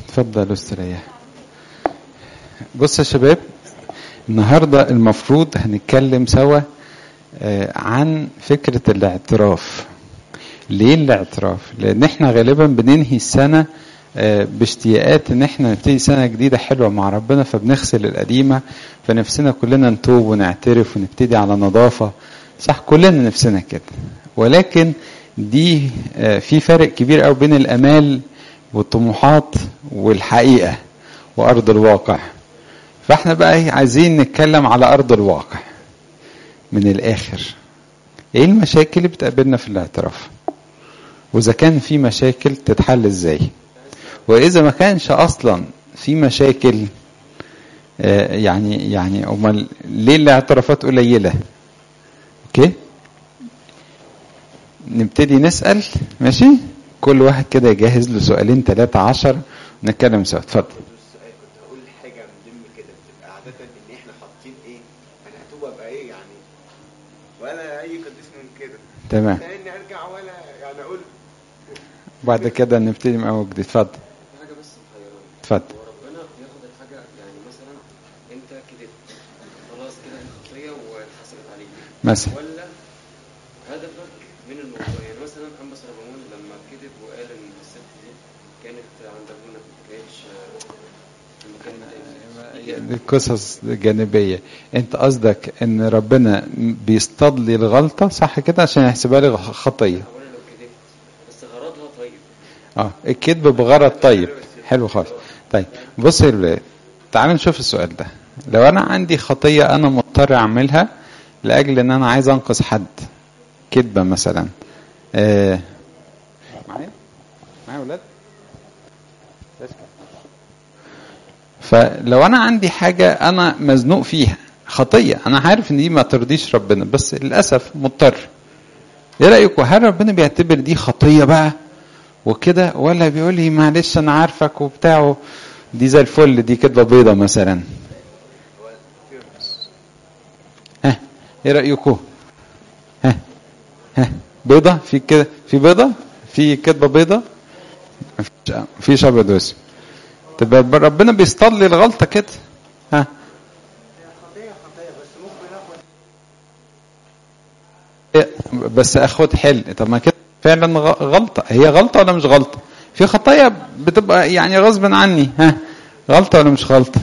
اتفضل استريح بص يا شباب النهارده المفروض هنتكلم سوا آه، عن فكرة الاعتراف ليه الاعتراف لان احنا غالبا بننهي السنة آه، باشتياقات ان احنا نبتدي سنة جديدة حلوة مع ربنا فبنغسل القديمة فنفسنا كلنا نتوب ونعترف ونبتدي على نظافة صح كلنا نفسنا كده ولكن دي آه، في فرق كبير قوي بين الامال والطموحات والحقيقة وارض الواقع فاحنا بقى إيه عايزين نتكلم على ارض الواقع من الاخر ايه المشاكل اللي بتقابلنا في الاعتراف واذا كان في مشاكل تتحل ازاي واذا ما كانش اصلا في مشاكل آه، يعني يعني امال ليه الاعترافات قليله اوكي نبتدي نسال ماشي كل واحد كده يجهز له سؤالين ثلاثة عشر نتكلم سوا اتفضل السؤال كنت هقول حاجه من ضمن كده بتبقى عاده ان احنا حاطين ايه انا هتوب ابقى ايه يعني ولا اي قديس من كده تمام لاني ارجع ولا يعني اقول بعد كده نبتدي من اول جديد اتفضل حاجه بس محيراني اتفضل هو ربنا بياخد الحاجه يعني مثلا انت كدبت خلاص كده دي خطيه واتحسبت عليك مثلا ولا هدفك من الموضوع يعني مثلا انبا سليمان لما كذب وقال ان الست دي كانت عند ابونا ما كانتش في المكان التاني دي قصص جانبية انت قصدك ان ربنا بيصطاد لي الغلطة صح كده عشان يحسبها لي خطية اولا لو كذبت بس غرضها طيب اه الكذب بغرض طيب حلو خالص طيب بص يا ولاد تعالوا نشوف السؤال ده لو انا عندي خطية انا مضطر اعملها لاجل ان انا عايز انقذ حد كذبة مثلا آه. معايا معايا ولاد فلو انا عندي حاجة انا مزنوق فيها خطية انا عارف ان دي ما ترضيش ربنا بس للاسف مضطر ايه رايكم هل ربنا بيعتبر دي خطية بقى وكده ولا بيقول لي معلش انا عارفك وبتاعه دي زي الفل دي كدبه بيضه مثلا ها ايه رايكم ها ها بيضه في كده في بيضه في كدبه بيضه مفيش مفيش ابيض واسود تبقى ربنا بيصطاد لي الغلطه كده ها خطيه خطيه بس ممكن اخد بس اخد حل طب ما كده فعلا غ- غلطه هي غلطه ولا مش غلطه في خطايا بتبقى يعني غصب عني ها غلطه ولا مش غلطه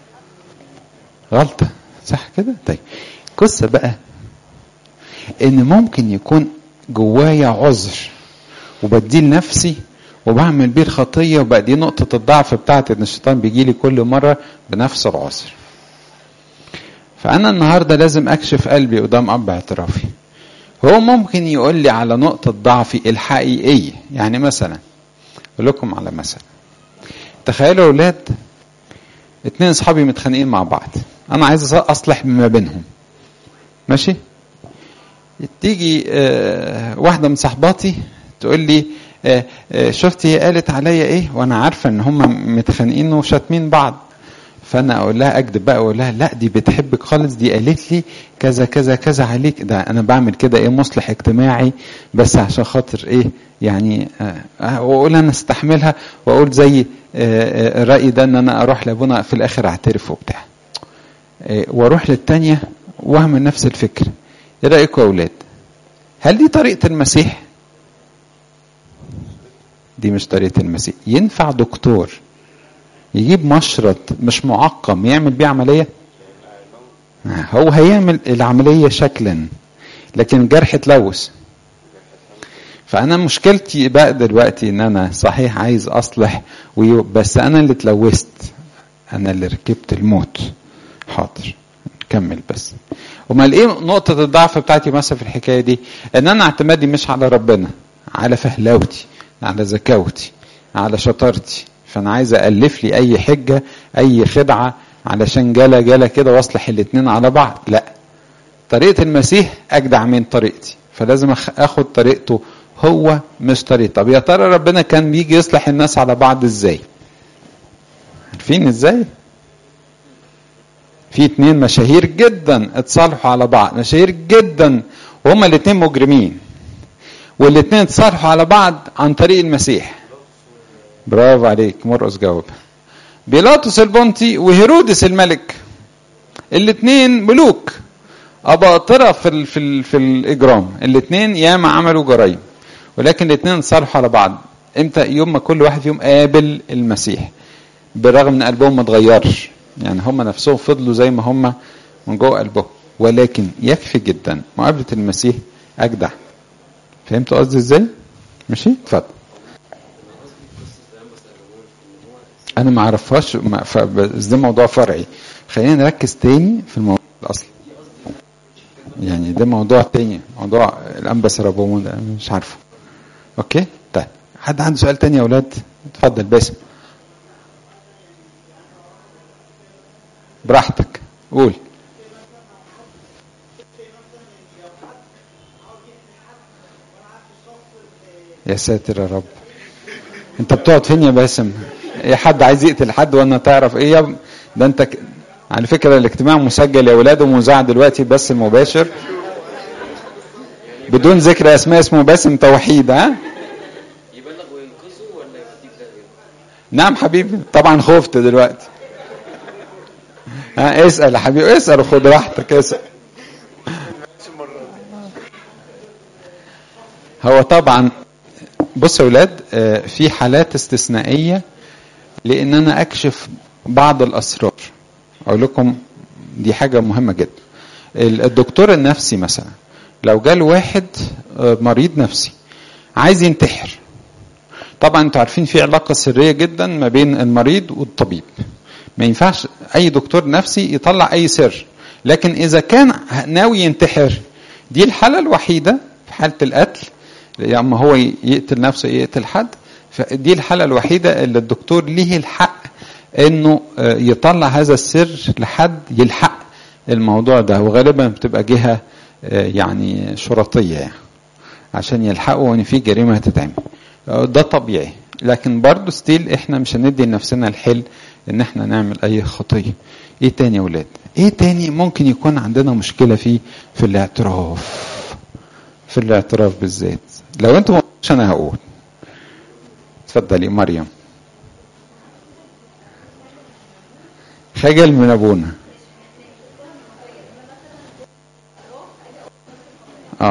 غلطه صح كده طيب قصه بقى ان ممكن يكون جوايا عذر وبديه لنفسي وبعمل بيه الخطيه وبقى دي نقطه الضعف بتاعتي ان الشيطان بيجي لي كل مره بنفس العذر فانا النهارده لازم اكشف قلبي قدام اب اعترافي هو ممكن يقول لي على نقطة ضعفي الحقيقية يعني مثلا أقول لكم على مثل تخيلوا يا أولاد اتنين صحابي متخانقين مع بعض أنا عايز أصلح ما بينهم ماشي تيجي آه، واحدة من صحباتي تقول لي آه، آه، شفتي هي قالت عليا ايه وانا عارفه ان هم متخانقين وشاتمين بعض فانا اقول لها اكذب بقى اقول لها لا دي بتحبك خالص دي قالت لي كذا كذا كذا عليك ده انا بعمل كده ايه مصلح اجتماعي بس عشان خاطر ايه يعني آه، آه، واقول انا استحملها واقول زي آه، آه، الراي ده ان انا اروح لابونا في الاخر اعترف وبتاع آه، واروح للتانية واعمل نفس الفكر ايه رايكم يا اولاد هل دي طريقه المسيح دي مش طريقه المسيح ينفع دكتور يجيب مشرط مش معقم يعمل بيه عمليه هو هيعمل العمليه شكلا لكن الجرح اتلوث فانا مشكلتي بقى دلوقتي ان انا صحيح عايز اصلح وي- بس انا اللي اتلوثت انا اللي ركبت الموت حاضر كمل بس امال ايه نقطه الضعف بتاعتي مثلا في الحكايه دي ان انا اعتمادي مش على ربنا على فهلاوتي على ذكاوتي على شطارتي فانا عايز الف لي اي حجه اي خدعه علشان جلا جلا كده واصلح الاتنين على بعض لا طريقه المسيح اجدع من طريقتي فلازم أخ- اخد طريقته هو مش طريقتي طب يا ترى ربنا كان بيجي يصلح الناس على بعض ازاي عارفين ازاي في اتنين مشاهير جدا اتصالحوا على بعض مشاهير جدا وهما الاتنين مجرمين والاتنين اتصالحوا على بعض عن طريق المسيح برافو عليك مرقس جاوب بيلاطس البنطي وهيرودس الملك الاثنين ملوك اباطره في ال في ال في الاجرام الاثنين ياما عملوا جرائم ولكن الاثنين صالحوا على بعض امتى يوم ما كل واحد فيهم قابل المسيح بالرغم ان قلبهم ما اتغيرش يعني هم نفسهم فضلوا زي ما هم من جوه قلبهم ولكن يكفي جدا مقابله المسيح اجدع فهمتوا قصدي ازاي ماشي اتفضل انا ما اعرفهاش ما- ف- بس ده موضوع فرعي خلينا نركز تاني في الموضوع الاصلي يعني ده موضوع تاني موضوع الانبس ربومون ده مش عارفه اوكي طيب حد عنده سؤال تاني يا اولاد اتفضل باسم براحتك قول يا ساتر يا رب انت بتقعد فين يا باسم اي حد عايز يقتل حد وانا تعرف ايه يا ب- ده انت ك... على فكره الاجتماع مسجل يا ولاد ومذاع دلوقتي بس المباشر بدون ذكر اسماء اسمه باسم توحيد ها يبلغ وينقذه ولا يوديه في داهيه؟ نعم حبيبي طبعا خفت دلوقتي ها اسال يا حبيبي اسال وخد راحتك اسال هو طبعا بص يا ولاد آه، في حالات استثنائيه لان انا اكشف بعض الاسرار اقول لكم دي حاجه مهمه جدا ال- الدكتور النفسي مثلا لو جال واحد آه، مريض نفسي عايز ينتحر طبعا انتوا عارفين في علاقه سريه جدا ما بين المريض والطبيب ما ينفعش اي دكتور نفسي يطلع اي سر لكن اذا كان ناوي ينتحر دي الحاله الوحيده في حاله القتل يا اما هو يقتل نفسه يقتل حد فدي الحاله الوحيده اللي الدكتور ليه الحق انه آه، يطلع هذا السر لحد يلحق الموضوع ده وغالبا بتبقى جهه آه، يعني شرطيه يعني عشان يلحقوا ان في جريمه هتتعمل ده طبيعي لكن برضه ستيل احنا مش هندي لنفسنا الحل ان احنا نعمل اي خطيه ايه تاني يا ولاد ايه تاني ممكن يكون عندنا مشكله فيه في الاعتراف في الاعتراف بالذات لو انتوا ما قلتوش انا هقول اتفضلي مريم خجل من ابونا اه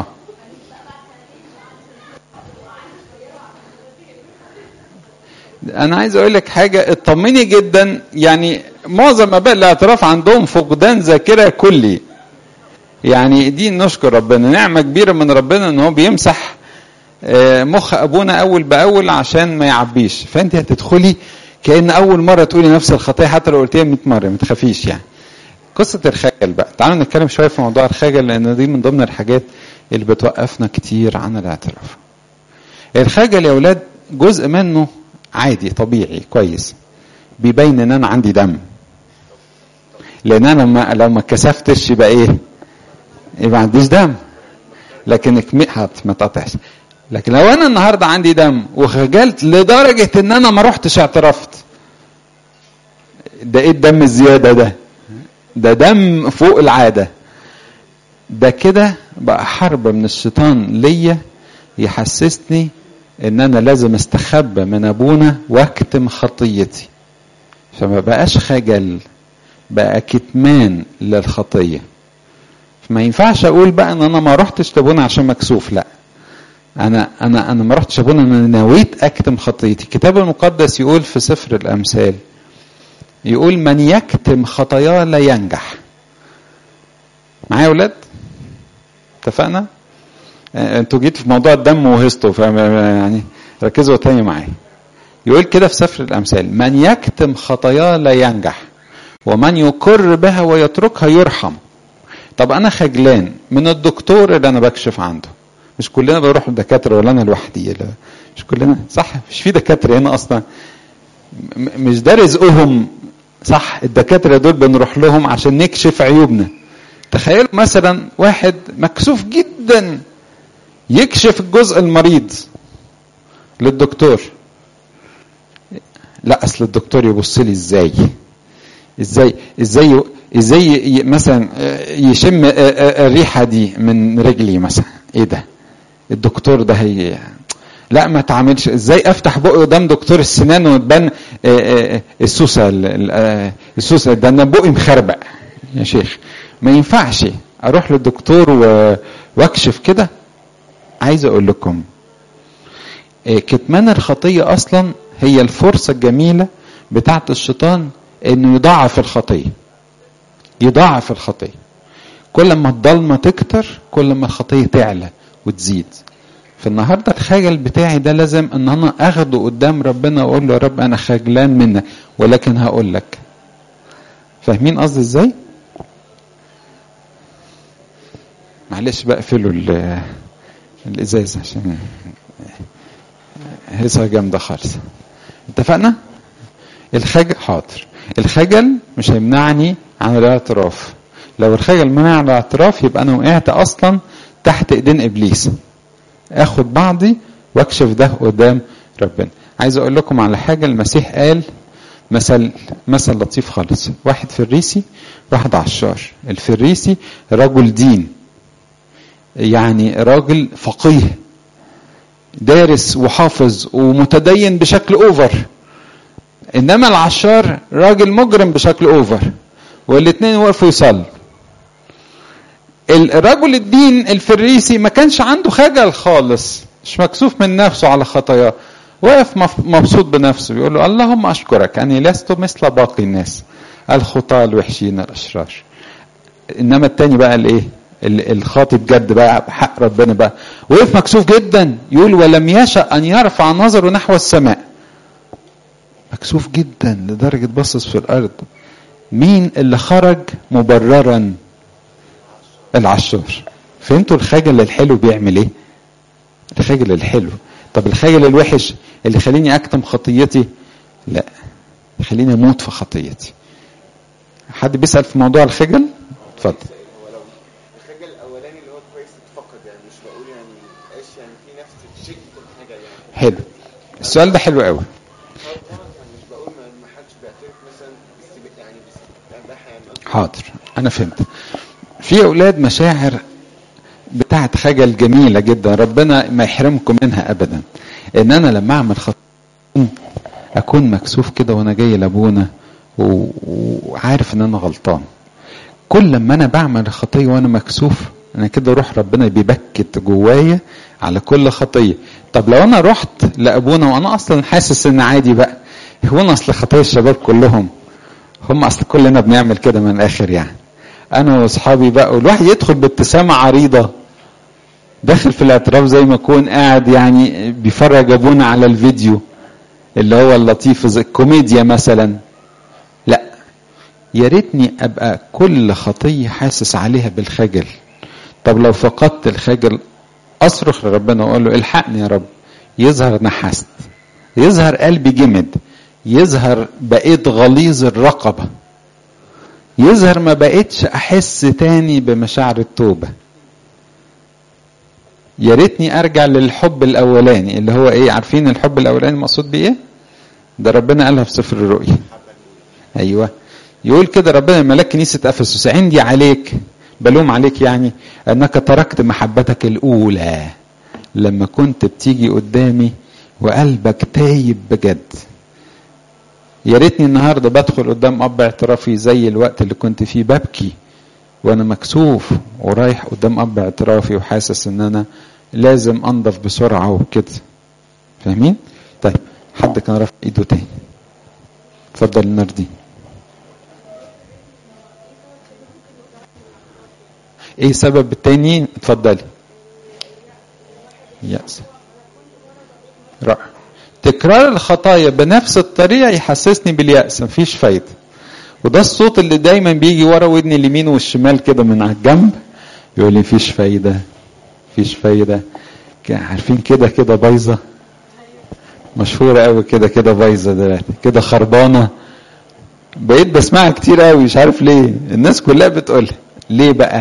انا عايز اقول لك حاجه اطمني جدا يعني معظم اباء الاعتراف عندهم فقدان ذاكره كلي يعني دي نشكر ربنا نعمه كبيره من ربنا ان هو بيمسح آه، مخ ابونا اول باول عشان ما يعبيش فانت هتدخلي كان اول مره تقولي نفس الخطيه حتى لو قلتيها 100 مره ما تخافيش يعني قصه الخجل بقى تعالوا نتكلم شويه في موضوع الخجل لان دي من ضمن الحاجات اللي بتوقفنا كتير عن الاعتراف الخجل يا اولاد جزء منه عادي طبيعي كويس بيبين ان انا عندي دم لان انا لما لو ما اتكسفتش يبقى ايه يبقى ما عنديش دم لكن كمي- هات ما تقطعش لكن لو انا النهارده عندي دم وخجلت لدرجه ان انا ما رحتش اعترفت ده ايه الدم الزياده ده ده دم فوق العاده ده كده بقى حرب من الشيطان ليا يحسسني ان انا لازم استخبى من ابونا واكتم خطيتي فما بقاش خجل بقى كتمان للخطيه فما ينفعش اقول بقى ان انا ما رحتش لابونا عشان مكسوف لا انا انا انا ما رحتش لابونا انا نويت اكتم خطيتي الكتاب المقدس يقول في سفر الامثال يقول من يكتم خطاياه لا ينجح معايا يا ولاد اتفقنا آه، انتوا جيتوا في موضوع الدم وهستوا فما يعني ركزوا تاني معايا يقول كده في سفر الامثال من يكتم خطاياه لا ينجح ومن يقر بها ويتركها يرحم طب انا خجلان من الدكتور اللي انا بكشف عنده مش كلنا بنروح للدكاتره ولا انا لوحدي لا مش كلنا صح مش في دكاتره هنا اصلا م- مش ده رزقهم صح الدكاتره دول بنروح لهم عشان نكشف عيوبنا تخيلوا مثلا واحد مكسوف جدا يكشف الجزء المريض للدكتور لا اصل الدكتور يبص لي ازاي ازاي ازاي ازاي ي- مثلا آه، يشم آه، آه، الريحه دي من رجلي مثلا ايه ده الدكتور ده هي لا ما تعملش ازاي افتح بقي قدام دكتور السنان وتبان آه، آه، السوسه ال- ال- آه، السوسه ده انا بقي مخربق يا شيخ ما ينفعش اروح للدكتور و- واكشف كده عايز اقول لكم آه، كتمان الخطيه اصلا هي الفرصه الجميله بتاعت الشيطان انه يضاعف الخطيه يضاعف الخطيه كل ما الضلمه تكتر كل ما الخطيه تعلى وتزيد فالنهارده الخجل بتاعي ده لازم ان انا اخده قدام ربنا واقول له يا رب انا خجلان منك ولكن هقول لك فاهمين قصدي ازاي معلش بقى اقفلوا ال- الازاز عشان هيصه جامده خالص اتفقنا الخجل حاضر الخجل مش هيمنعني عن الاعتراف لو الخجل منع عن الاعتراف يبقى انا وقعت اصلا تحت ايدين ابليس اخد بعضي واكشف ده قدام ربنا عايز اقول لكم على حاجه المسيح قال مثل مثل لطيف خالص واحد فريسي واحد عشار الفريسي رجل دين يعني راجل فقيه دارس وحافظ ومتدين بشكل اوفر انما العشار راجل مجرم بشكل اوفر والاثنين وقفوا يصلوا الرجل الدين الفريسي ما كانش عنده خجل خالص مش مكسوف من نفسه على خطاياه واقف مف- مبسوط بنفسه بيقول له اللهم اشكرك اني لست مثل باقي الناس الخطاة الوحشين الاشرار انما التاني بقى الايه ال- الخاطب جد بقى بحق ربنا بقى وقف مكسوف جدا يقول ولم يشأ ان يرفع نظره نحو السماء مكسوف جدا لدرجة بصص في الارض مين اللي خرج مبررا العشار فهمتوا الخجل الحلو بيعمل ايه الخجل الحلو طب الخجل الوحش اللي يخليني اكتم خطيتي لا يخليني اموت في خطيتي حد بيسال في موضوع الخجل اتفضل هو لو الخجل الاولاني اللي هو كويس تفقد يعني مش بقول يعني ايش يعني في نفس تشد الحاجه يعني حلو السؤال ده حلو قوي طبعا يعني مش بقول ما ما حدش بيعترف مثلا بس يعني بس ده يعني قصدي حاضر انا فهمت في اولاد مشاعر بتاعت خجل جميله جدا ربنا ما يحرمكم منها ابدا ان انا لما اعمل خطيه اكون مكسوف كده وانا جاي لابونا و- وعارف ان انا غلطان كل لما انا بعمل خطيه وانا مكسوف انا كده روح ربنا بيبكت جوايا على كل خطيه طب لو انا رحت لابونا وانا اصلا حاسس ان عادي بقى هو انا اصل خطايا الشباب كلهم هم اصل كلنا بنعمل كده من الاخر يعني انا واصحابي بقى والواحد يدخل بابتسامه عريضه داخل في الاعتراف زي ما يكون قاعد يعني بيفرج ابونا على الفيديو اللي هو اللطيف زي الكوميديا مثلا لا يا ريتني ابقى كل خطيه حاسس عليها بالخجل طب لو فقدت الخجل اصرخ لربنا واقول له الحقني يا رب يظهر نحست يظهر قلبي جمد يظهر بقيت غليظ الرقبه يظهر ما بقيتش احس تاني بمشاعر التوبه يا ريتني ارجع للحب الاولاني اللي هو ايه عارفين الحب الاولاني المقصود بيه ايه ده ربنا قالها في سفر الرؤيا ايوه يقول كده ربنا ملاك كنيسه افسس عندي عليك بلوم عليك يعني انك تركت محبتك الاولى لما كنت بتيجي قدامي وقلبك تايب بجد يا ريتني النهارده بدخل قدام اب اعترافي زي الوقت اللي كنت فيه ببكي وانا مكسوف ورايح قدام اب اعترافي وحاسس ان انا لازم انضف بسرعه وكده فاهمين طيب حد كان رافع ايده تاني اتفضل نردين ايه سبب التاني اتفضلي يأس رائع تكرار الخطايا بنفس الطريقة يحسسني باليأس مفيش فايدة وده الصوت اللي دايما بيجي ورا ودني اليمين والشمال كده من على الجنب يقول لي مفيش فايدة مفيش فايدة ك- عارفين كده كده بايظة مشهورة قوي كده كده بايظة دلوقتي كده خربانة بقيت بسمعها كتير قوي مش عارف ليه الناس كلها بتقولها ليه بقى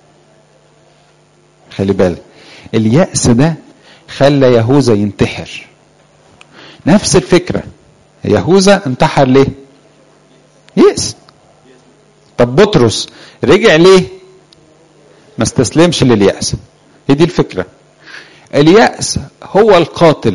خلي بالك اليأس ده خلى يهوذا ينتحر نفس الفكرة يهوذا انتحر ليه يأس طب بطرس رجع ليه ما استسلمش لليأس هي دي الفكرة اليأس هو القاتل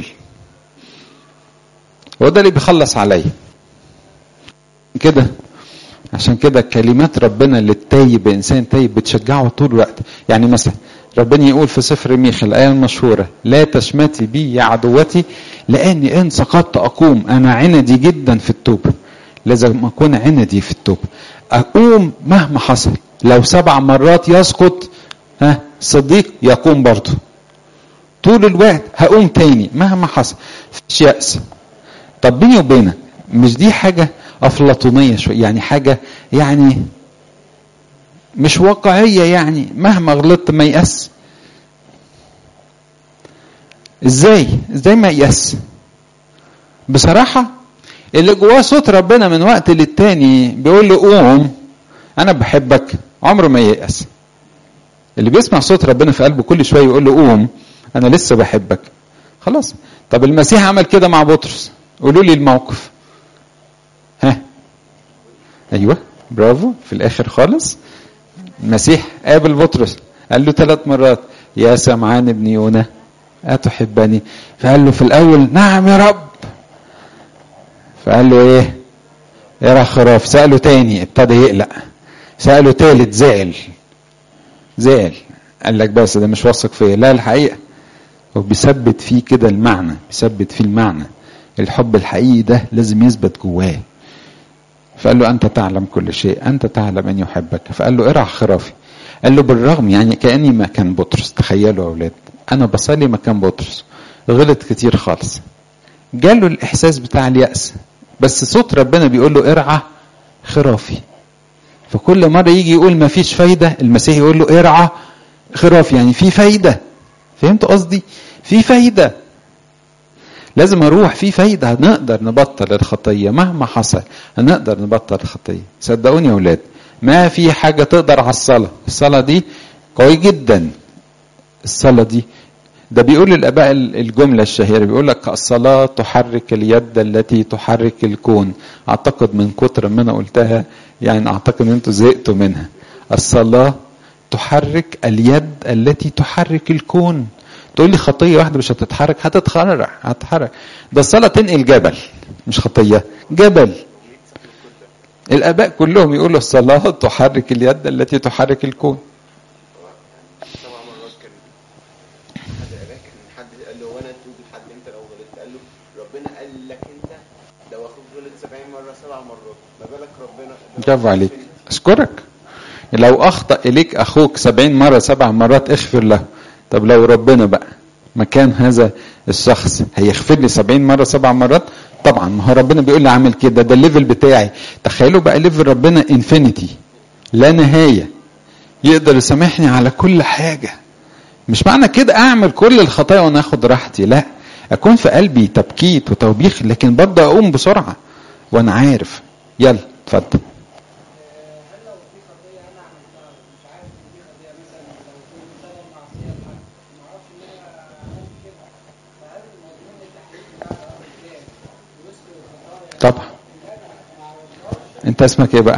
هو ده اللي بيخلص عليا كده عشان كده كلمات ربنا للتايب انسان تايب بتشجعه طول الوقت يعني مثلا ربنا يقول في سفر ميخا الايه المشهوره لا تشمتي بي يا عدوتي لاني ان سقطت اقوم انا عندي جدا في التوبه لازم اكون عندي في التوبه اقوم مهما حصل لو سبع مرات يسقط ها صديق يقوم برضه طول الوقت هقوم تاني مهما حصل مفيش يأس طب بيني وبينك مش دي حاجة أفلاطونية شوية يعني حاجة يعني مش واقعية يعني مهما غلطت ما يأس ازاي ازاي ما يأس بصراحة اللي جواه صوت ربنا من وقت للتاني بيقول له قوم انا بحبك عمره ما ييأس اللي بيسمع صوت ربنا في قلبه كل شويه يقول له قوم انا لسه بحبك خلاص طب المسيح عمل كده مع بطرس قولوا لي الموقف ها ايوه برافو في الاخر خالص المسيح قابل بطرس قال له ثلاث مرات يا سمعان ابن يونا أتحبني فقال له في الأول نعم يا رب فقال له إيه يا خراف سأله تاني ابتدى يقلق سأله تالت زعل زعل قال لك بس ده مش واثق فيا لا الحقيقة هو بيثبت فيه كده المعنى بيثبت فيه المعنى الحب الحقيقي ده لازم يثبت جواه فقال له أنت تعلم كل شيء أنت تعلم أن يحبك فقال له ارعى خرافي قال له بالرغم يعني كأني مكان بطرس تخيلوا يا أولاد أنا بصلي مكان بطرس غلط كتير خالص جاله الإحساس بتاع اليأس بس صوت ربنا بيقول له ارعى خرافي فكل مرة يجي يقول ما فيش فايدة المسيح يقول له ارعى خرافي يعني في فايدة فهمت قصدي في فايدة لازم اروح في فايدة هنقدر نبطل الخطية مهما حصل هنقدر نبطل الخطية صدقوني يا اولاد ما في حاجة تقدر على الصلاة الصلاة دي قوي جدا الصلاة دي ده بيقول الاباء الجملة الشهيرة بيقول لك الصلاة تحرك اليد التي تحرك الكون اعتقد من كتر ما انا قلتها يعني اعتقد ان انتوا زهقتوا منها الصلاة تحرك اليد التي تحرك الكون تقول لي خطيه واحده مش هتتحرك هتتحرك هتتحرك ده الصلاه تنقل جبل مش خطيه جبل الاباء كلهم يقولوا الصلاه تحرك اليد التي تحرك الكون سبع مرات كان حد قال كان حد قال له وانا اتوب لحد امتى لو غلطت قال له ربنا قال لك انت لو اخوك غلط 70 مره سبع مرات ما بالك ربنا برافو عليك اشكرك لو اخطا اليك اخوك سبعين مره سبع مرات اغفر له طب لو ربنا بقى مكان هذا الشخص هيغفر لي سبعين مرة سبع مرات طبعا ما هو ربنا بيقول لي عامل كده ده الليفل بتاعي تخيلوا بقى ليفل ربنا انفينيتي لا نهاية يقدر يسامحني على كل حاجة مش معنى كده اعمل كل الخطايا وانا اخد راحتي لا اكون في قلبي تبكيت وتوبيخ لكن برضه اقوم بسرعة وانا عارف يلا اتفضل طبعا انت اسمك ايه بقى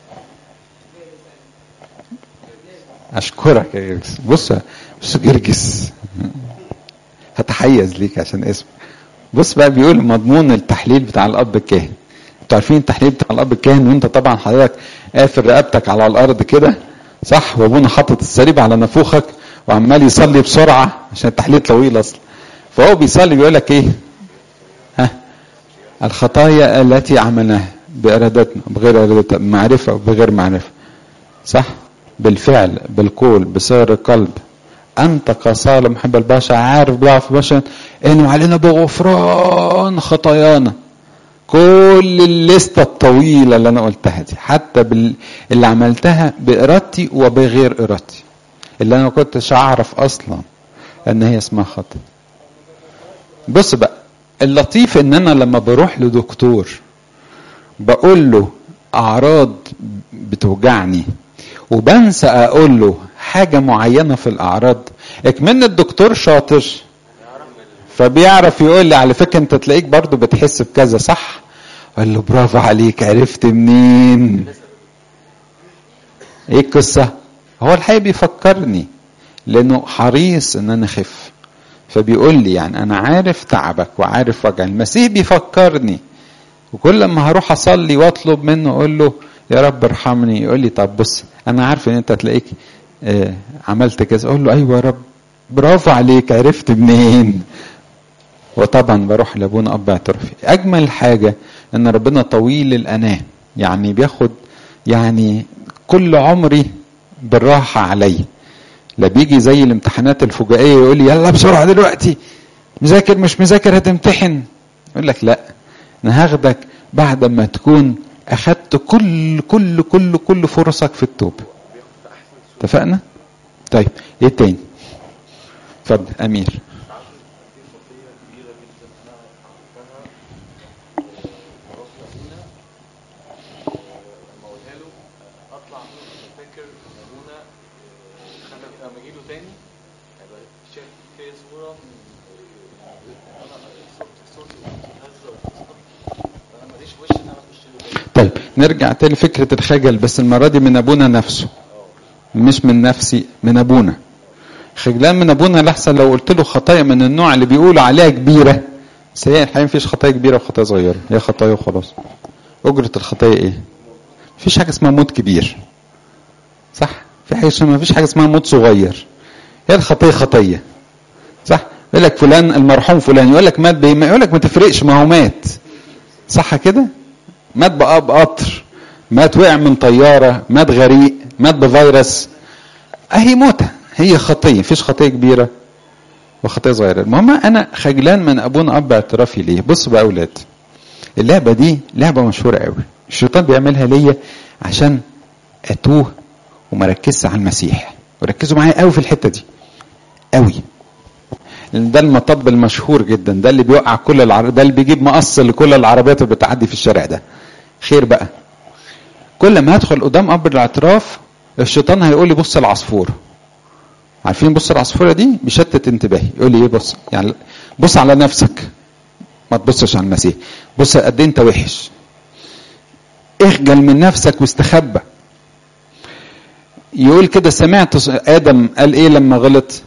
اشكرك يا جرجس بص بص جرجس هتحيز ليك عشان اسمك بص بقى بيقول مضمون التحليل بتاع الاب الكاهن انتوا عارفين التحليل بتاع الاب الكاهن وانت طبعا حضرتك قافل رقبتك على الارض كده صح وابونا حاطط الصليب على نافوخك وعمال يصلي بسرعه عشان التحليل طويل اصلا فهو بيصلي بيقول لك ايه ها الخطايا التي عملناها بإرادتنا بغير إرادتنا بمعرفة وبغير معرفة صح بالفعل بالقول بسير القلب أنت كصالح محب البشر عارف ضعف البشر إنه علينا بغفران خطايانا كل الليستة الطويلة اللي أنا قلتها دي حتى بال... اللي عملتها بإرادتي وبغير إرادتي اللي أنا ما كنتش أعرف أصلا إن هي اسمها خطأ بص بقى اللطيف ان انا لما بروح لدكتور بقول له اعراض بتوجعني وبنسى اقول له حاجة معينة في الاعراض اكمن الدكتور شاطر فبيعرف يقول لي على فكرة انت تلاقيك برضو بتحس بكذا صح قال له برافو عليك عرفت منين ايه القصة هو الحقيقة بيفكرني لانه حريص ان انا اخف فبيقول لي يعني انا عارف تعبك وعارف وجع المسيح بيفكرني وكل ما هروح اصلي واطلب منه اقول له يا رب ارحمني يقول لي طب بص انا عارف ان انت تلاقيك آه عملت كذا اقول له ايوه يا رب برافو عليك عرفت منين وطبعا بروح لابونا اب اعترافي اجمل حاجه ان ربنا طويل الاناه يعني بياخد يعني كل عمري بالراحه عليا لا بيجي زي الامتحانات الفجائيه يقول لي يلا بسرعه دلوقتي مذاكر مش مذاكر هتمتحن يقول لك لا انا هاخدك بعد ما تكون اخدت كل كل كل كل فرصك في التوبه اتفقنا طيب ايه تاني اتفضل امير اطلع منه فاكر ان ابونا خلى لما اجي له تاني هيبقى شايف فيا صوره انا صورتي صورتي بتتهز وبتسقط فانا ماليش وش ان انا اخش له تاني طيب نرجع تاني فكرة الخجل بس المرة دي من أبونا نفسه مش من نفسي من أبونا خجلان من أبونا لحسن لو قلت له خطايا من النوع اللي بيقولوا عليها كبيرة بس هي الحقيقة مفيش خطايا كبيرة وخطايا صغيرة هي خطايا وخلاص أجرة الخطايا إيه؟ مفيش حاجة اسمها موت كبير صح؟ في حاجة اسمها مفيش حاجة اسمها موت صغير هي الخطية خطية صح؟ يقول لك فلان المرحوم فلان يقول لك مات بإيه؟ ما يقول لك ما تفرقش ما هو مات صح كده؟ مات بقى بقطر مات وقع من طيارة مات غريق مات بفيروس اهي موتة هي خطية مفيش خطية كبيرة وخطية صغيرة المهم انا خجلان من ابونا اب اعترافي ليه بصوا بقى اولاد اللعبة دي لعبة مشهورة قوي الشيطان بيعملها ليا عشان اتوه وما ركزش على المسيح وركزوا معايا قوي في الحتة دي قوي لان ده المطب المشهور جدا ده اللي بيوقع كل العربيات ده اللي بيجيب مقص لكل العربيات اللي بتعدي في الشارع ده خير بقى كل ما هدخل قدام اب الاعتراف الشيطان هيقول لي بص العصفوره عارفين بص العصفوره دي بيشتت انتباهي يقول لي ايه بص يعني بص على نفسك ما تبصش على المسيح بص قد ايه انت وحش اخجل من نفسك واستخبى يقول كده سمعت ص- ادم قال ايه لما غلط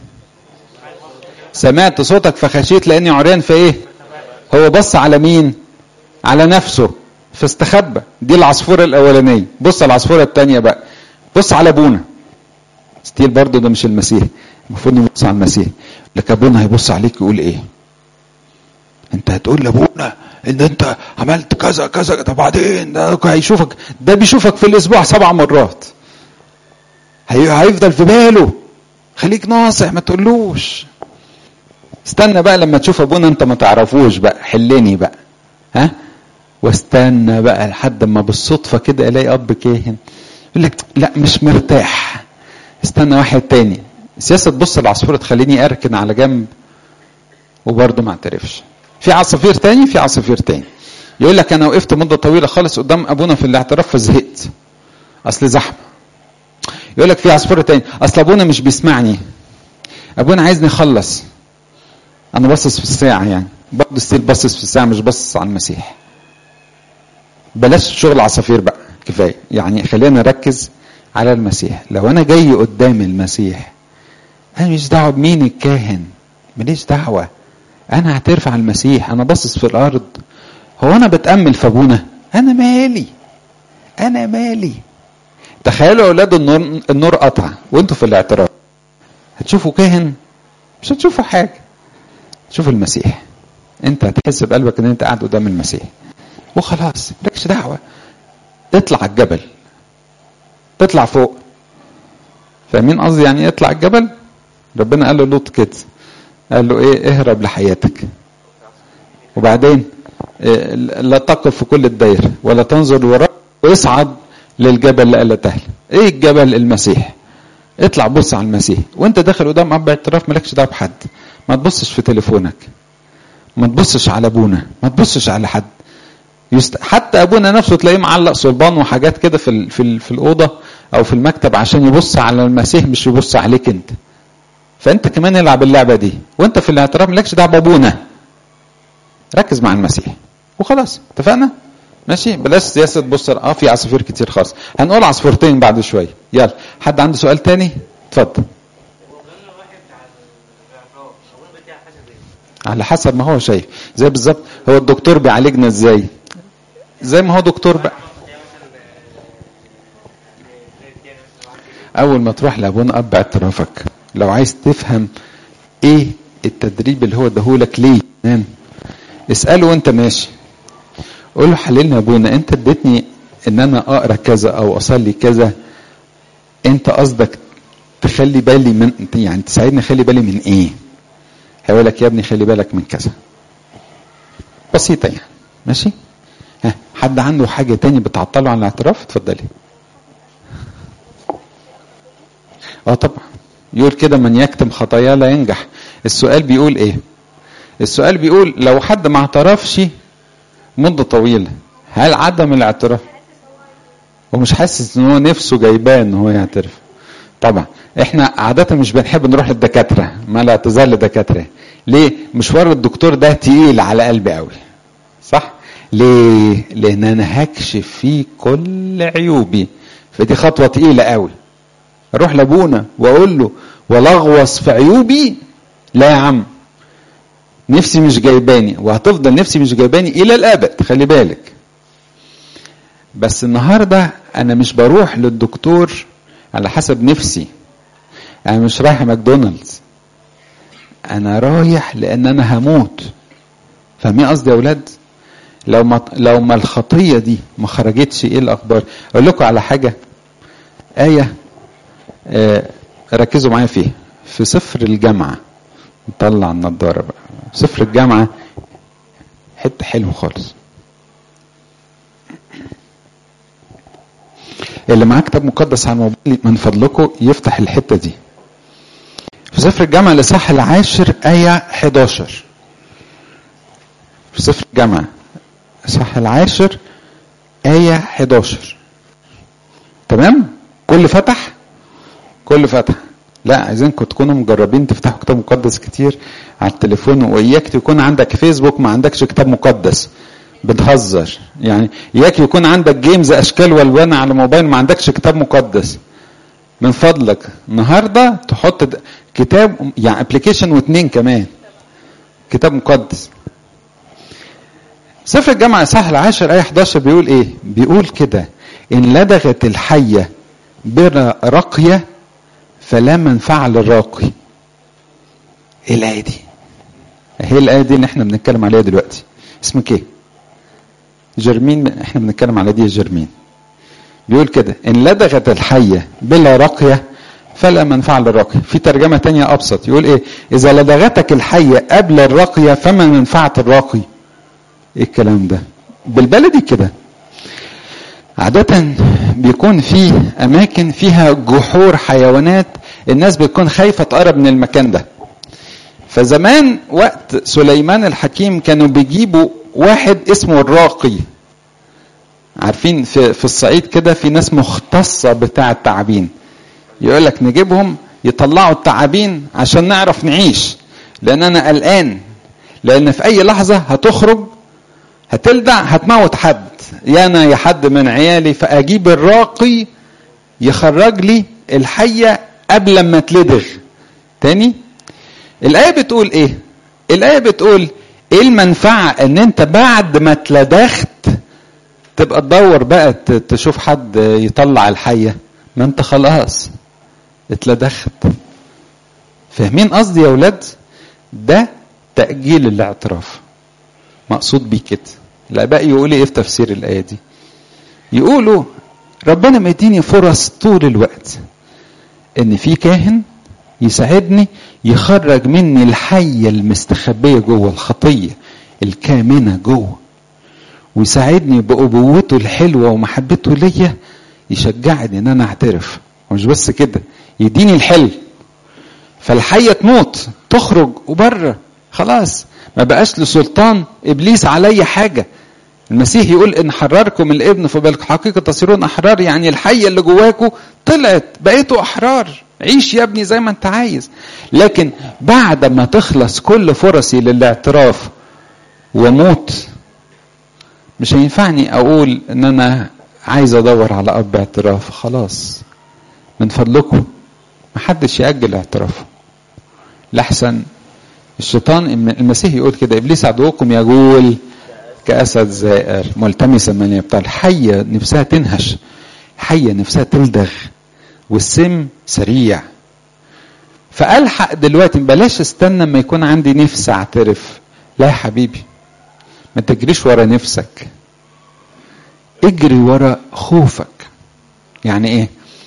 سمعت صوتك فخشيت لاني عريان في ايه هو بص على مين على نفسه فاستخبى دي العصفورة الأولانية بص على العصفورة الثانية بقى بص على أبونا ستيل برضه ده مش المسيح المفروض نبص على المسيح لك أبونا هيبص عليك يقول إيه أنت هتقول لأبونا إن أنت عملت كذا كذا طب بعدين ده هيشوفك ده بيشوفك في الأسبوع سبع مرات هي هيفضل في باله خليك ناصح ما تقولوش استنى بقى لما تشوف ابونا انت ما تعرفوش بقى حلني بقى ها واستنى بقى لحد ما بالصدفه كده الاقي اب كاهن يقول لك لا مش مرتاح استنى واحد تاني سياسه تبص العصفوره تخليني اركن على جنب وبرضه ما اعترفش في عصافير تاني في عصافير تاني يقول لك انا وقفت مده طويله خالص قدام ابونا في الاعتراف فزهقت اصل زحمه يقول لك في عصفوره تاني اصل ابونا مش بيسمعني ابونا عايزني اخلص انا باصص في الساعه يعني برضه ستيل باصص في الساعه مش باصص على المسيح بلاش شغل عصافير بقى كفايه يعني خلينا نركز على المسيح لو انا جاي قدام المسيح انا مش دعوه بمين الكاهن ماليش دعوه انا هعترف على المسيح انا باصص في الارض هو انا بتامل في ابونا انا مالي انا مالي تخيلوا اولاد النور النور قطع وانتوا في الاعتراف هتشوفوا كاهن مش هتشوفوا حاجه تشوفوا المسيح انت هتحس بقلبك ان انت قاعد قدام المسيح وخلاص مالكش دعوه اطلع على الجبل تطلع فوق فاهمين قصدي يعني ايه يطلع الجبل ربنا قال له لوط كده قال له ايه اهرب لحياتك وبعدين إيه لا تقف في كل الدايره ولا تنظر وراك واصعد للجبل لألا تهلك ايه الجبل المسيح اطلع بص على المسيح وانت داخل قدام اب اعتراف مالكش دعوه بحد ما تبصش في تليفونك ما تبصش على ابونا ما تبصش على حد يست... حتى ابونا نفسه تلاقيه معلق صلبان وحاجات كده في ال... في, ال... في الاوضه او في المكتب عشان يبص على المسيح مش يبص عليك انت فانت كمان العب اللعبه دي وانت في الاعتراف مالكش دعوه بابونا ركز مع المسيح وخلاص اتفقنا ماشي بلاش سياسه تبص اه في عصافير كتير خالص هنقول عصفورتين بعد شويه يلا حد عنده سؤال تاني اتفضل وقلنا واحد على الاعتراف لو انا بدي على حاجه على حسب ما هو شايف زي بالظبط هو الدكتور بيعالجنا ازاي زي ما هو دكتور بقى اول ما تروح لابونا اب اعترافك لو عايز تفهم ايه التدريب اللي هو اداهولك ليه تمام اساله وانت ماشي قول له حللنا يا ابونا انت اديتني ان انا اقرا كذا او اصلي كذا انت قصدك تخلي بالي من يعني تساعدني اخلي بالي من ايه هيقول لك يا ابني خلي بالك من كذا بسيطه يعني ماشي ها حد عنده حاجه تاني بتعطله عن الاعتراف اتفضلي اه طبعا يقول كده من يكتم خطاياه لا ينجح السؤال بيقول ايه السؤال بيقول لو حد ما اعترفش مدة طويلة هل عدم الاعتراف ومش حاسس ان هو نفسه جايباه ان هو يعترف طبعا احنا عادة مش بنحب نروح للدكاترة ما لا تزال لدكاترة ليه مشوار الدكتور ده تقيل على قلبي قوي صح ليه لان انا هكشف فيه كل عيوبي فدي خطوة تقيلة قوي اروح لابونا واقول له ولغوص في عيوبي لا يا عم نفسي مش جايباني وهتفضل نفسي مش جايباني الى الابد خلي بالك بس النهارده انا مش بروح للدكتور على حسب نفسي انا مش رايح ماكدونالدز انا رايح لان انا هموت فاهمين قصدي يا اولاد لو ما لو ما الخطيه دي ما خرجتش ايه الاخبار اقول لكم على حاجه ايه آه ركزوا معايا فيها في سفر الجامعه نطلع النضاره بقى سفر الجامعه حته حلو خالص اللي معاه كتاب مقدس على الموبايل من فضلكم يفتح الحته دي في سفر الجامعه الاصحاح العاشر ايه 11 في سفر الجامعه الاصحاح العاشر ايه 11 تمام كل فتح كل فتح لا عايزينكم تكونوا مجربين تفتحوا كتاب مقدس كتير على التليفون واياك تكون عندك فيسبوك ما عندكش كتاب مقدس بتهزر يعني اياك يكون عندك جيمز اشكال والوان على موبايل ما عندكش كتاب مقدس من فضلك النهارده تحط كتاب يعني ابلكيشن واثنين كمان كتاب مقدس سفر الجامعة صح العاشر آية 11 بيقول إيه؟ بيقول كده إن لدغت الحية بر رقية فلا منفعة للراقي. إيه الآية دي؟ هي الآية دي اللي إحنا بنتكلم عليها دلوقتي. اسمك إيه؟ جرمين إحنا بنتكلم على دي جرمين. بيقول كده إن لدغت الحية بلا رقية فلا منفعة للراقي. في ترجمة تانية أبسط يقول إيه؟ إذا لدغتك الحية قبل الرقية فما منفعة الراقي؟ ايه الكلام ده بالبلدي كده عادة بيكون في أماكن فيها جحور حيوانات الناس بتكون خايفة تقرب من المكان ده فزمان وقت سليمان الحكيم كانوا بيجيبوا واحد اسمه الراقي عارفين في, في الصعيد كده في ناس مختصة بتاع التعابين يقول لك نجيبهم يطلعوا التعابين عشان نعرف نعيش لأن أنا قلقان لأن في أي لحظة هتخرج هتلدع هتموت حد يا انا يا حد من عيالي فاجيب الراقي يخرج لي الحيه قبل ما تلدغ تاني الايه بتقول ايه الايه بتقول ايه المنفعه ان انت بعد ما اتلدغت تبقى تدور بقى تشوف حد يطلع الحيه ما انت خلاص اتلدغت فاهمين قصدي يا ولاد ده تاجيل الاعتراف مقصود بيه كده الاباء يقولوا ايه في تفسير الايه دي يقولوا ربنا مديني فرص طول الوقت ان في كاهن يساعدني يخرج مني الحيه المستخبيه جوه الخطيه الكامنه جوه ويساعدني بأبوته الحلوه ومحبته ليا يشجعني ان انا اعترف ومش بس كده يديني الحل فالحيه تموت تخرج وبره خلاص ما بقاش لسلطان ابليس علي حاجه المسيح يقول ان حرركم الابن فبالك حقيقه تصيرون احرار يعني الحيه اللي جواكم طلعت بقيتوا احرار عيش يا ابني زي ما انت عايز لكن بعد ما تخلص كل فرصي للاعتراف وموت مش هينفعني اقول ان انا عايز ادور على اب اعتراف خلاص من فضلكم محدش ياجل اعترافه لحسن الشيطان المسيح يقول كده ابليس عدوكم يقول كاسد زائر ملتمسا من يبطل حيه نفسها تنهش حيه نفسها تلدغ والسم سريع فالحق دلوقتي بلاش استنى ما يكون عندي نفس اعترف لا يا حبيبي ما تجريش ورا نفسك اجري ورا خوفك يعني ايه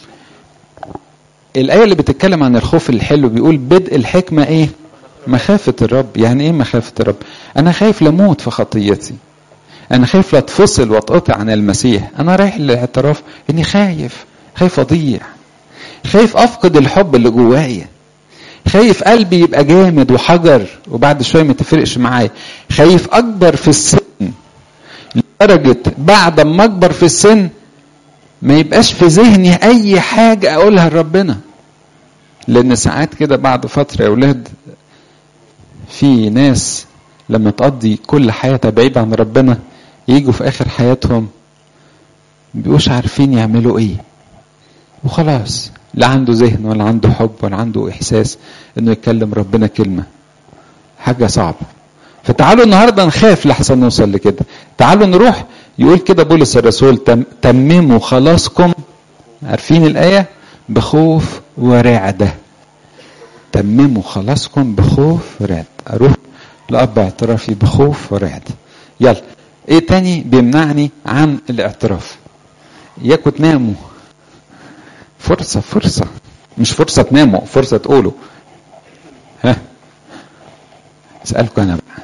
الآية اللي بتتكلم عن الخوف الحلو بيقول بدء الحكمة ايه مخافة الرب يعني ايه مخافة الرب انا خايف لموت في خطيتي انا خايف لا اتفصل واتقطع عن المسيح انا رايح للاعتراف اني خايف خايف اضيع خايف افقد الحب اللي جوايا خايف قلبي يبقى جامد وحجر وبعد شويه ما تفرقش معايا خايف اكبر في السن لدرجه بعد ما اكبر في السن ما يبقاش في ذهني اي حاجه اقولها لربنا لان ساعات كده بعد فتره يا اولاد في ناس لما تقضي كل حياتها بعيد عن ربنا يجوا في اخر حياتهم مبيبقوش عارفين يعملوا ايه وخلاص لا عنده ذهن ولا عنده حب ولا عنده احساس انه يتكلم ربنا كلمه حاجه صعبه فتعالوا النهارده نخاف لحسن نوصل لكده تعالوا نروح يقول كده بولس الرسول تم تمموا خلاصكم عارفين الايه بخوف ورعده تمموا خلاصكم بخوف ورعده اروح لاب اعترافي بخوف ورعده يلا ايه تاني بيمنعني عن الاعتراف ياكوا تناموا فرصة فرصة مش فرصة تناموا فرصة تقولوا ها اسألكم أنا بقى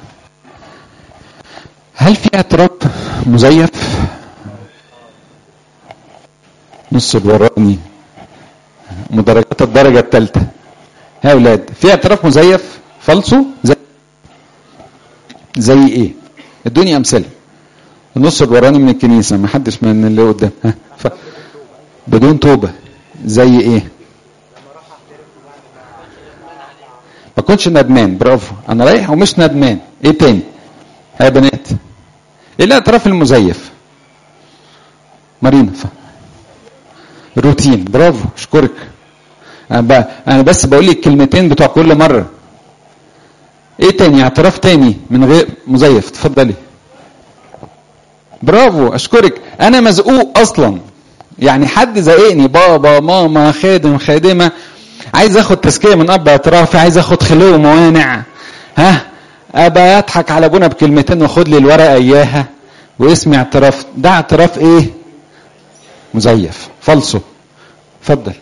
هل في اعتراف مزيف نص الوراني مدرجات الدرجة الثالثة ها أولاد في اعتراف مزيف فالصو زي زي ايه ادوني امثله النص الوراني من الكنيسه ما حدش من اللي قدام ها ف... بدون توبه زي ايه ما كنتش ندمان برافو انا رايح ومش ندمان ايه تاني يا بنات ايه الاعتراف المزيف مارينا ف... روتين برافو اشكرك انا, ب... انا بس بقول لك الكلمتين بتوع كل مره ايه تاني اعتراف تاني من غير مزيف اتفضلي برافو اشكرك انا مزقوق اصلا يعني حد زقني بابا ماما خادم خادمه عايز اخد تزكيه من اب اعترافي عايز اخد خلو موانع ها ابقى اضحك على ابونا بكلمتين واخد لي الورقه اياها واسمي اعتراف ده اعتراف ايه مزيف فالصو اتفضل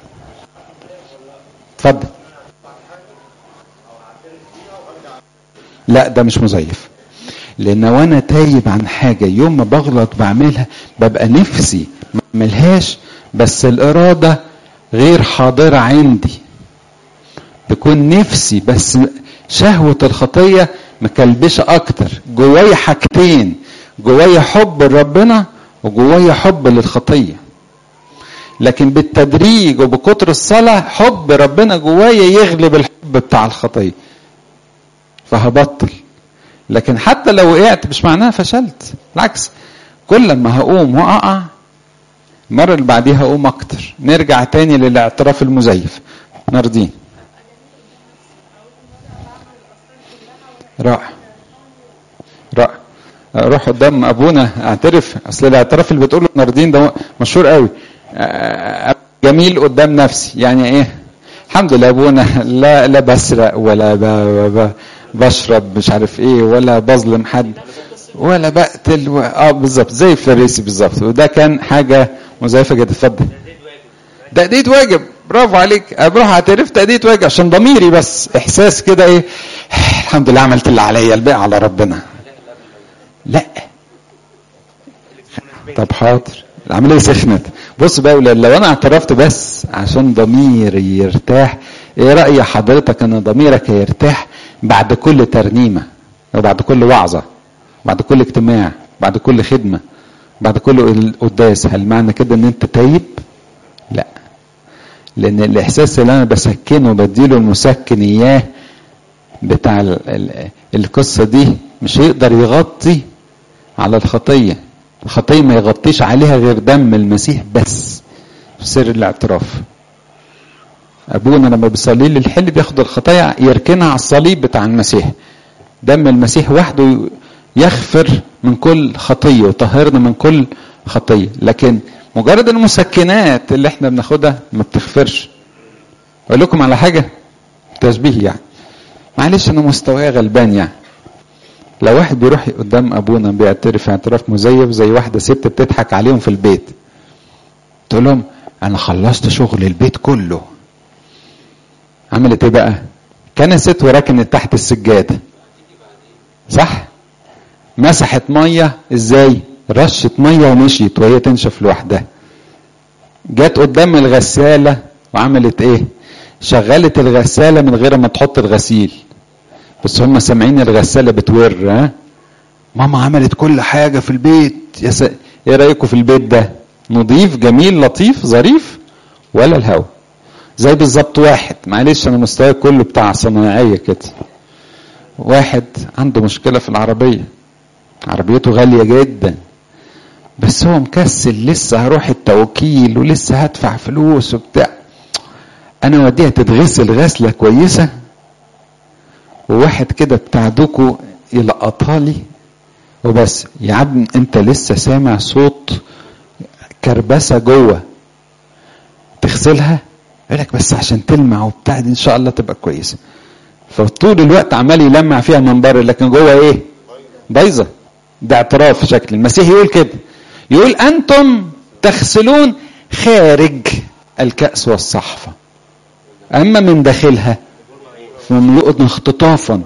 اتفضل لا ده مش مزيف لان وانا تايب عن حاجه يوم ما بغلط بعملها ببقى نفسي ما اعملهاش بس الاراده غير حاضره عندي تكون نفسي بس شهوه الخطيه مكلبشه اكتر جوايا حاجتين جوايا حب لربنا وجوايا حب للخطيه لكن بالتدريج وبكتر الصلاه حب ربنا جوايا يغلب الحب بتاع الخطيه فهبطل لكن حتى لو وقعت مش معناها فشلت بالعكس كل ما هقوم واقع المره اللي بعديها اقوم اكتر نرجع تاني للاعتراف المزيف ناردين رائع رائع روح قدام ابونا اعترف اصل الاعتراف اللي بتقوله ناردين ده مشهور قوي جميل قدام نفسي يعني ايه الحمد لله ابونا لا لا بسرق ولا ب... ب... بشرب مش عارف ايه ولا بظلم حد ولا بقتل و... اه بالظبط زي الفريسي بالظبط وده كان حاجه مزيفه جدا اتفضل تأدية واجب برافو عليك بروح اعترف تأدية واجب عشان ضميري بس احساس كده ايه الحمد لله عملت اللي عليا الباقي على ربنا لا طب حاضر العمليه سخنت بص بقى لو انا اعترفت بس عشان ضميري يرتاح ايه راي حضرتك ان ضميرك هيرتاح بعد كل ترنيمه وبعد كل وعظه بعد كل اجتماع بعد كل خدمه بعد كل قداس هل معنى كده ان انت تايب لا لان الاحساس اللي انا بسكنه بديله المسكن اياه بتاع ال ال القصه دي مش هيقدر يغطي على الخطيه الخطيه ما يغطيش عليها غير دم المسيح بس في سر الاعتراف ابونا لما بيصلي لي الحل بياخد الخطايا يركنها على الصليب بتاع المسيح دم المسيح وحده يغفر من كل خطيه ويطهرنا من كل خطيه لكن مجرد المسكنات اللي احنا بناخدها ما بتغفرش اقول لكم على حاجه تشبيه يعني معلش انا مستواي غلبان يعني لو واحد بيروح قدام ابونا بيعترف اعتراف مزيف زي واحده ست بتضحك عليهم في البيت تقول لهم انا خلصت شغل البيت كله عملت ايه بقى كنست وركنت تحت السجاده صح مسحت ميه ازاي رشت ميه ومشيت وهي تنشف لوحدها جت قدام الغساله وعملت ايه شغلت الغساله من غير ما تحط الغسيل بس هم سامعين الغساله بتور ها ماما عملت كل حاجه في البيت يا س... ايه رايكم في البيت ده نظيف جميل لطيف ظريف ولا الهوا زي بالظبط واحد معلش انا مستواي كله بتاع صناعيه كده واحد عنده مشكله في العربيه عربيته غاليه جدا بس هو مكسل لسه هروح التوكيل ولسه هدفع فلوس وبتاع انا وديها تتغسل غسله كويسه وواحد كده بتاع دوكو يلقطها لي وبس يا عم انت لسه سامع صوت كربسه جوه تغسلها يقول لك بس عشان تلمع وبتاع دي ان شاء الله تبقى كويسه فطول الوقت عمال يلمع فيها من بره لكن جوه ايه بايظه ده اعتراف شكل المسيح يقول كده يقول انتم تغسلون خارج الكأس والصحفة اما من داخلها فمملوء اختطافا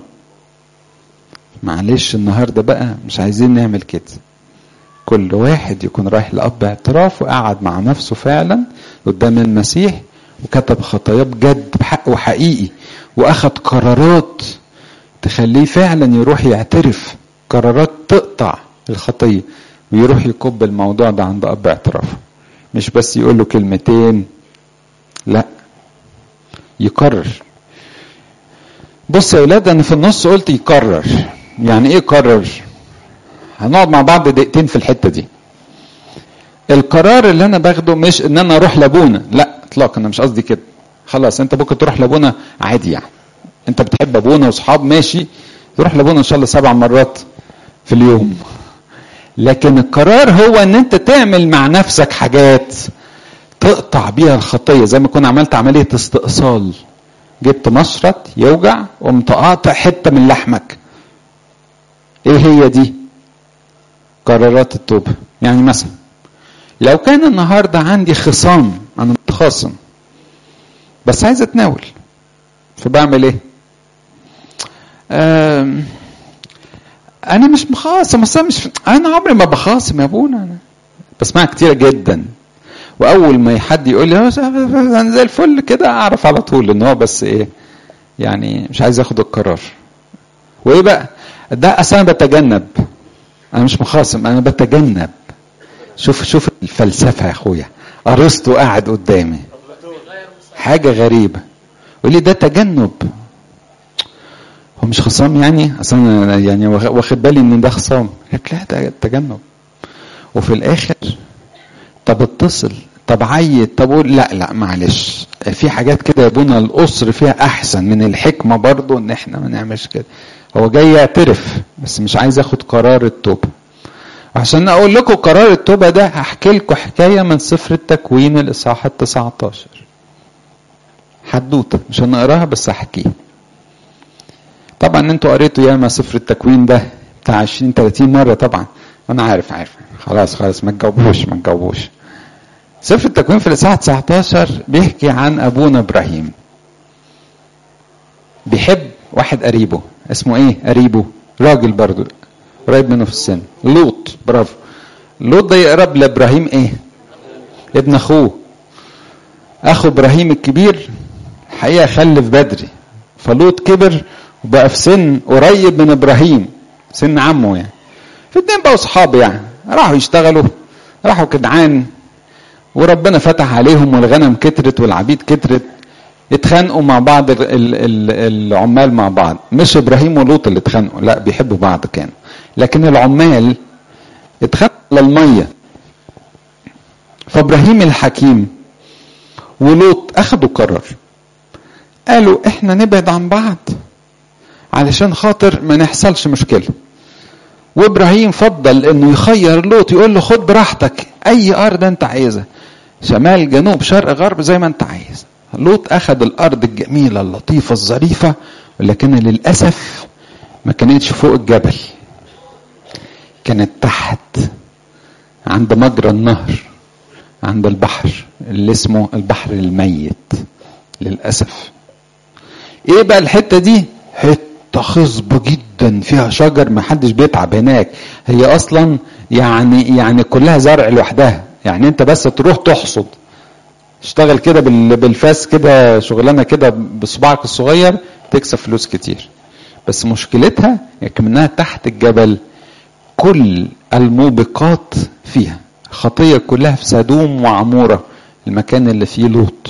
معلش النهارده بقى مش عايزين نعمل كده كل واحد يكون رايح لأب اعتراف وقعد مع نفسه فعلا قدام المسيح وكتب خطاياه بجد بحق وحقيقي واخد قرارات تخليه فعلا يروح يعترف قرارات تقطع الخطيه ويروح يكب الموضوع ده عند اب اعترافه مش بس يقول له كلمتين لا يكرر بص يا اولاد انا في النص قلت يكرر يعني ايه يكرر هنقعد مع بعض دقيقتين في الحته دي القرار اللي انا باخده مش ان انا اروح لابونا لا اطلاقا انا مش قصدي كده خلاص انت ممكن تروح لابونا عادي يعني انت بتحب ابونا واصحاب ماشي تروح لابونا ان شاء الله سبع مرات في اليوم لكن القرار هو ان انت تعمل مع نفسك حاجات تقطع بيها الخطيه زي ما كنا عملت عمليه استئصال جبت مشرط يوجع وقمت قاطع حته من لحمك ايه هي دي قرارات التوبه يعني مثلا لو كان النهارده عندي خصام انا متخاصم بس عايز اتناول فبعمل ايه انا مش مخاصم بس أنا مش انا عمري ما بخاصم يا ابونا انا بسمعها كتير جدا واول ما حد يقول لي انا زي الفل كده اعرف على طول ان هو بس ايه يعني مش عايز ياخد القرار وايه بقى ده اصلا انا بتجنب انا مش مخاصم انا بتجنب شوف شوف الفلسفه يا اخويا ارسطو قاعد قدامي حاجه غريبه يقول لي ده تجنب هو مش خصام يعني اصل انا يعني واخد بالي ان ده خصام لك لا ده تجنب وفي الاخر طب اتصل طب عيد طب قول لا لا معلش في حاجات كده يا ابونا الاسر فيها احسن من الحكمه برضو ان احنا ما نعملش كده هو جاي يعترف بس مش عايز ياخد قرار التوبه عشان اقول لكم قرار التوبه ده هحكي لكم حكايه من سفر التكوين الاصحاح ال 19 حدوته مش هنقراها بس هحكيها طبعا انتوا قريتوا ياما سفر التكوين ده بتاع 20 30 مره طبعا انا عارف عارف خلاص خلاص ما تجاوبوش ما تجاوبوش سفر التكوين في الاصحاح 19 بيحكي عن ابونا ابراهيم بيحب واحد قريبه اسمه ايه قريبه راجل برضه قريب منه في السن لوط برافو لوط ده يقرب لابراهيم ايه ابن اخوه اخو ابراهيم الكبير حقيقه خلف بدري فلوط كبر وبقى في سن قريب من ابراهيم سن عمه يعني الاثنين بقوا اصحاب يعني راحوا يشتغلوا راحوا كدعان وربنا فتح عليهم والغنم كترت والعبيد كترت اتخانقوا مع بعض ال ال العمال مع بعض مش ابراهيم ولوط اللي اتخانقوا لا بيحبوا بعض كانوا لكن العمال اتخانقوا على الميه فابراهيم الحكيم ولوط اخدوا قرار قالوا احنا نبعد عن بعض علشان خاطر ما نحصلش مشكله وابراهيم فضل انه يخير لوط يقول له خد براحتك اي ارض انت عايزها شمال جنوب شرق غرب زي ما انت عايز لوط اخذ الارض الجميله اللطيفه الظريفه ولكن للاسف ما كانتش فوق الجبل كانت تحت عند مجرى النهر عند البحر اللي اسمه البحر الميت للاسف ايه بقى الحته دي حته خصبه جدا فيها شجر ما حدش بيتعب هناك هي اصلا يعني يعني كلها زرع لوحدها يعني انت بس تروح تحصد اشتغل كده بال- بالفاس كده شغلانه كده بصباعك الصغير تكسب فلوس كتير بس مشكلتها كمنها تحت الجبل كل الموبقات فيها خطية كلها في سدوم وعمورة المكان اللي فيه لوط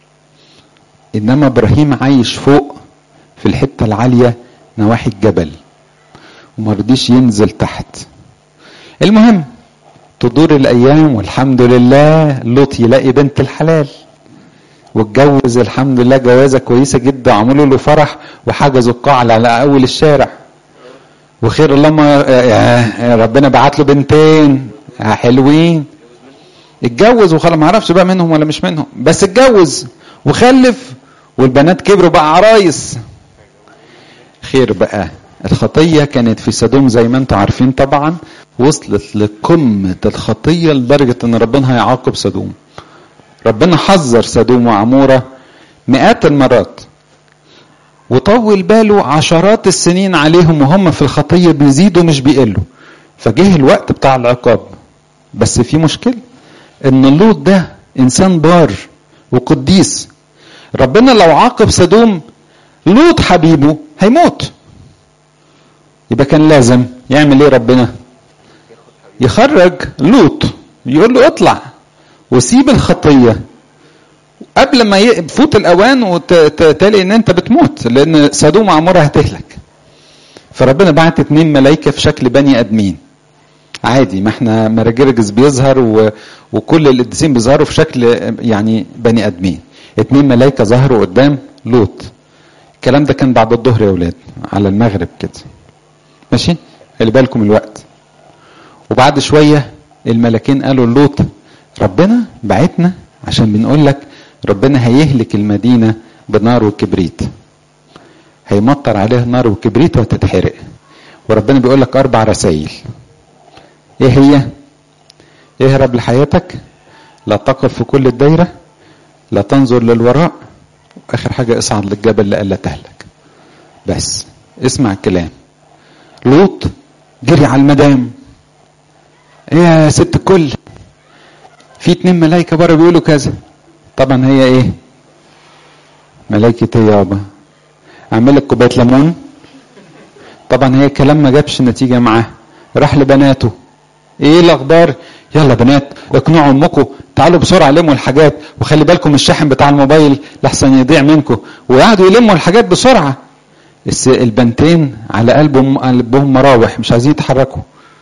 إنما إبراهيم عايش فوق في الحتة العالية نواحي الجبل ومرضيش ينزل تحت المهم تدور الأيام والحمد لله لوط يلاقي بنت الحلال واتجوز الحمد لله جوازة كويسة جدا عملوا له فرح وحجزوا القاعة على أول الشارع وخير اللهم ربنا بعت له بنتين حلوين اتجوز وخلاص ما اعرفش بقى منهم ولا مش منهم بس اتجوز وخلف والبنات كبروا بقى عرايس خير بقى الخطية كانت في سدوم زي ما انتم عارفين طبعا وصلت لقمة الخطية لدرجة ان ربنا هيعاقب سدوم ربنا حذر سدوم وعمورة مئات المرات وطول باله عشرات السنين عليهم وهم في الخطية بيزيدوا مش بيقلوا فجه الوقت بتاع العقاب بس في مشكلة ان لوط ده انسان بار وقديس ربنا لو عاقب سدوم لوط حبيبه هيموت يبقى كان لازم يعمل ايه ربنا يخرج لوط يقول له اطلع وسيب الخطيه قبل ما يفوت الاوان وتلاقي ان انت بتموت لان سدوم وعمورة هتهلك فربنا بعت اتنين ملائكه في شكل بني ادمين عادي ما احنا مراجرجس بيظهر و... وكل القديسين بيظهروا في شكل يعني بني ادمين اتنين ملائكه ظهروا قدام لوط الكلام ده كان بعد الظهر يا اولاد على المغرب كده ماشي خلي بالكم الوقت وبعد شويه الملاكين قالوا لوط ربنا بعتنا عشان بنقول لك ربنا هيهلك المدينة بنار وكبريت هيمطر عليها نار وكبريت وتتحرق وربنا بيقول لك أربع رسائل إيه هي؟ اهرب لحياتك لا تقف في كل الدايرة لا تنظر للوراء آخر حاجة اصعد للجبل لألا تهلك بس اسمع الكلام لوط جري على المدام ايه يا ست الكل في اتنين ملايكة بره بيقولوا كذا طبعا هي ايه ملايكة ايه يابا اعمل لك كوبايه ليمون طبعا هي كلام ما جابش نتيجه معاه راح لبناته ايه الاخبار يلا بنات اقنعوا امكم تعالوا بسرعه لموا الحاجات وخلي بالكم الشاحن بتاع الموبايل لحسن يضيع منكم وقعدوا يلموا الحاجات بسرعه البنتين على قلبهم قلبهم مراوح مش عايزين يتحركوا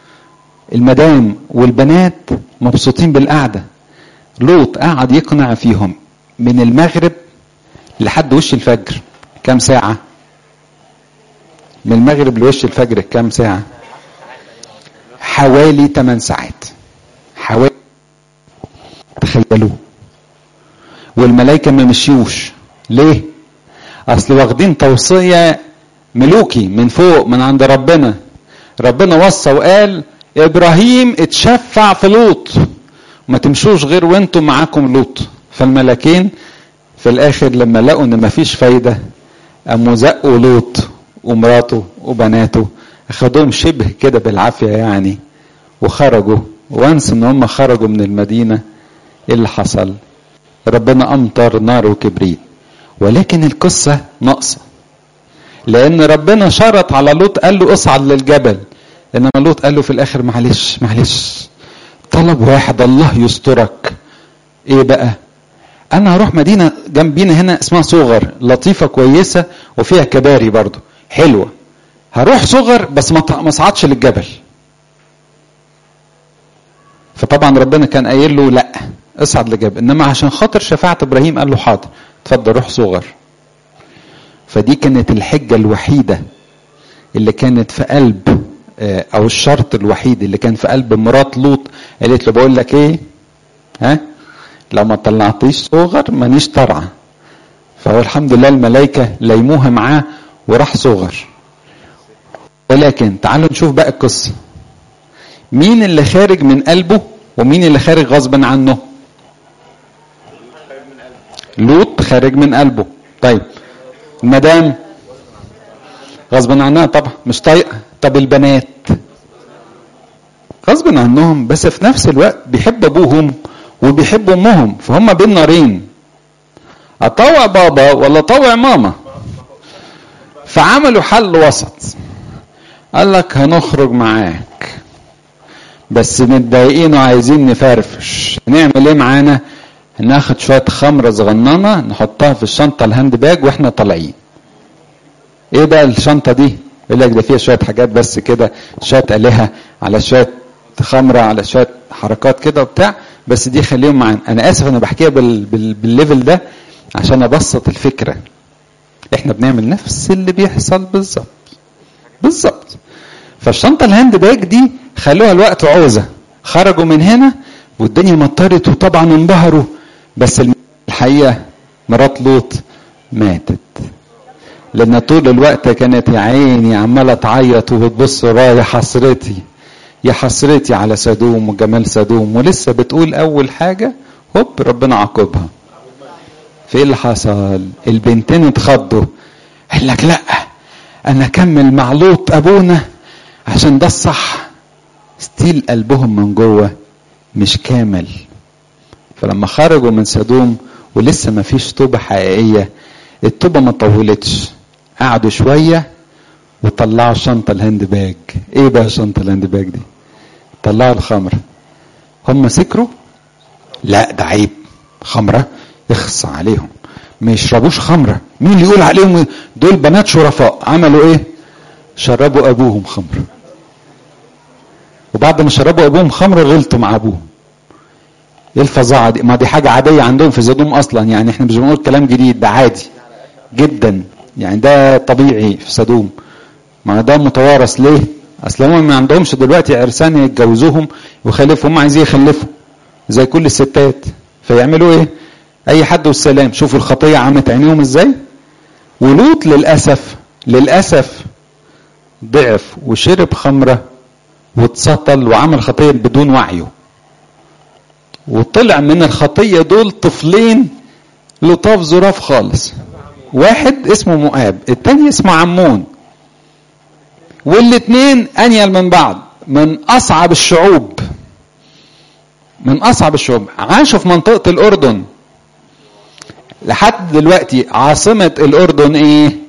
المدام والبنات مبسوطين بالقعده لوط قعد يقنع فيهم من المغرب لحد وش الفجر كام ساعة من المغرب لوش الفجر كام ساعة حوالي 8 ساعات حوالي تخيلوا والملائكة ما مشيوش ليه اصل واخدين توصية ملوكي من فوق من عند ربنا ربنا وصى وقال ابراهيم اتشفع في لوط ما تمشوش غير وانتم معاكم لوط فالملاكين في الاخر لما لقوا ان مفيش فايده قاموا زقوا لوط ومراته وبناته اخدوهم شبه كده بالعافيه يعني وخرجوا وانس ان هم خرجوا من المدينه ايه اللي حصل ربنا امطر نار وكبريت ولكن القصه ناقصه لان ربنا شرط على لوط قال له اصعد للجبل انما لوط قال له في الاخر معلش معلش طلب واحد الله يسترك ايه بقى انا هروح مدينة جنبينا هنا اسمها صغر لطيفة كويسة وفيها كباري برضو حلوة هروح صغر بس ما صعدش للجبل فطبعا ربنا كان قايل له لا اصعد للجبل انما عشان خاطر شفاعة ابراهيم قال له حاضر اتفضل روح صغر فدي كانت الحجة الوحيدة اللي كانت في قلب آه، او الشرط الوحيد اللي كان في قلب مرات لوط قالت له بقول لك ايه ها لو ما طلعتيش صغر مانيش طرعه فهو الحمد لله الملائكه ليموها معاه وراح صغر ولكن تعالوا نشوف بقى القصه مين اللي خارج من قلبه ومين اللي خارج غصبا عنه لوط خارج من قلبه طيب المدام غصبا عنها طبعا مش طايقه طب البنات غصبا عنهم بس في نفس الوقت بيحب ابوهم وبيحبوا امهم فهم بين نارين اطوع بابا ولا اطوع ماما فعملوا حل وسط قال لك هنخرج معاك بس متضايقين وعايزين نفرفش نعمل ايه معانا ناخد شويه خمره صغننه نحطها في الشنطه الهاند باج واحنا طالعين ايه بقى الشنطه دي يقول لك ده فيها شويه حاجات بس كده شويه الهه على شويه خمره على شويه حركات كده وبتاع بس دي خليهم معانا انا اسف انا بحكيها بال... بال... بالليفل ده عشان ابسط الفكره احنا بنعمل نفس اللي بيحصل بالظبط بالظبط فالشنطه الهاند باج دي خلوها الوقت عوزه خرجوا من هنا والدنيا مطرت وطبعا انبهروا بس الحقيقه مرات لوط ماتت لان طول الوقت كانت يا عيني عماله تعيط وبتبص ورايا يا حسرتي يا حسرتي على سدوم وجمال سدوم ولسه بتقول اول حاجه هوب ربنا عاقبها في ايه اللي حصل البنتين اتخضوا قال لك لا انا اكمل مع لوط ابونا عشان ده الصح ستيل قلبهم من جوه مش كامل فلما خرجوا من سدوم ولسه ما فيش توبه حقيقيه التوبه ما طولتش قعدوا شويه وطلعوا شنطه الهاند باج ايه بقى شنطه الهاند باج دي طلعوا الخمره هم سكروا لا ده عيب خمره يخص عليهم ما يشربوش خمره مين اللي يقول عليهم دول بنات شرفاء عملوا ايه شربوا ابوهم خمره وبعد ما شربوا ابوهم خمر غلطوا مع ابوهم ايه الفظاعه دي ما دي حاجه عاديه عندهم في زدوم اصلا يعني احنا مش بنقول كلام جديد ده عادي جدا يعني ده طبيعي في سدوم ما ده متوارث ليه اصل هم ما عندهمش دلوقتي عرسان يتجوزوهم ويخلفوا هم عايزين يخلفوا زي كل الستات فيعملوا ايه اي حد والسلام شوفوا الخطيه عمت عينيهم ازاي ولوط للاسف للاسف ضعف وشرب خمره واتسطل وعمل خطيه بدون وعيه وطلع من الخطيه دول طفلين لطاف ظراف خالص واحد اسمه مؤاب التاني اسمه عمون والاتنين انيل من بعض من اصعب الشعوب من اصعب الشعوب عاشوا في منطقه الاردن لحد دلوقتي عاصمه الاردن ايه ايه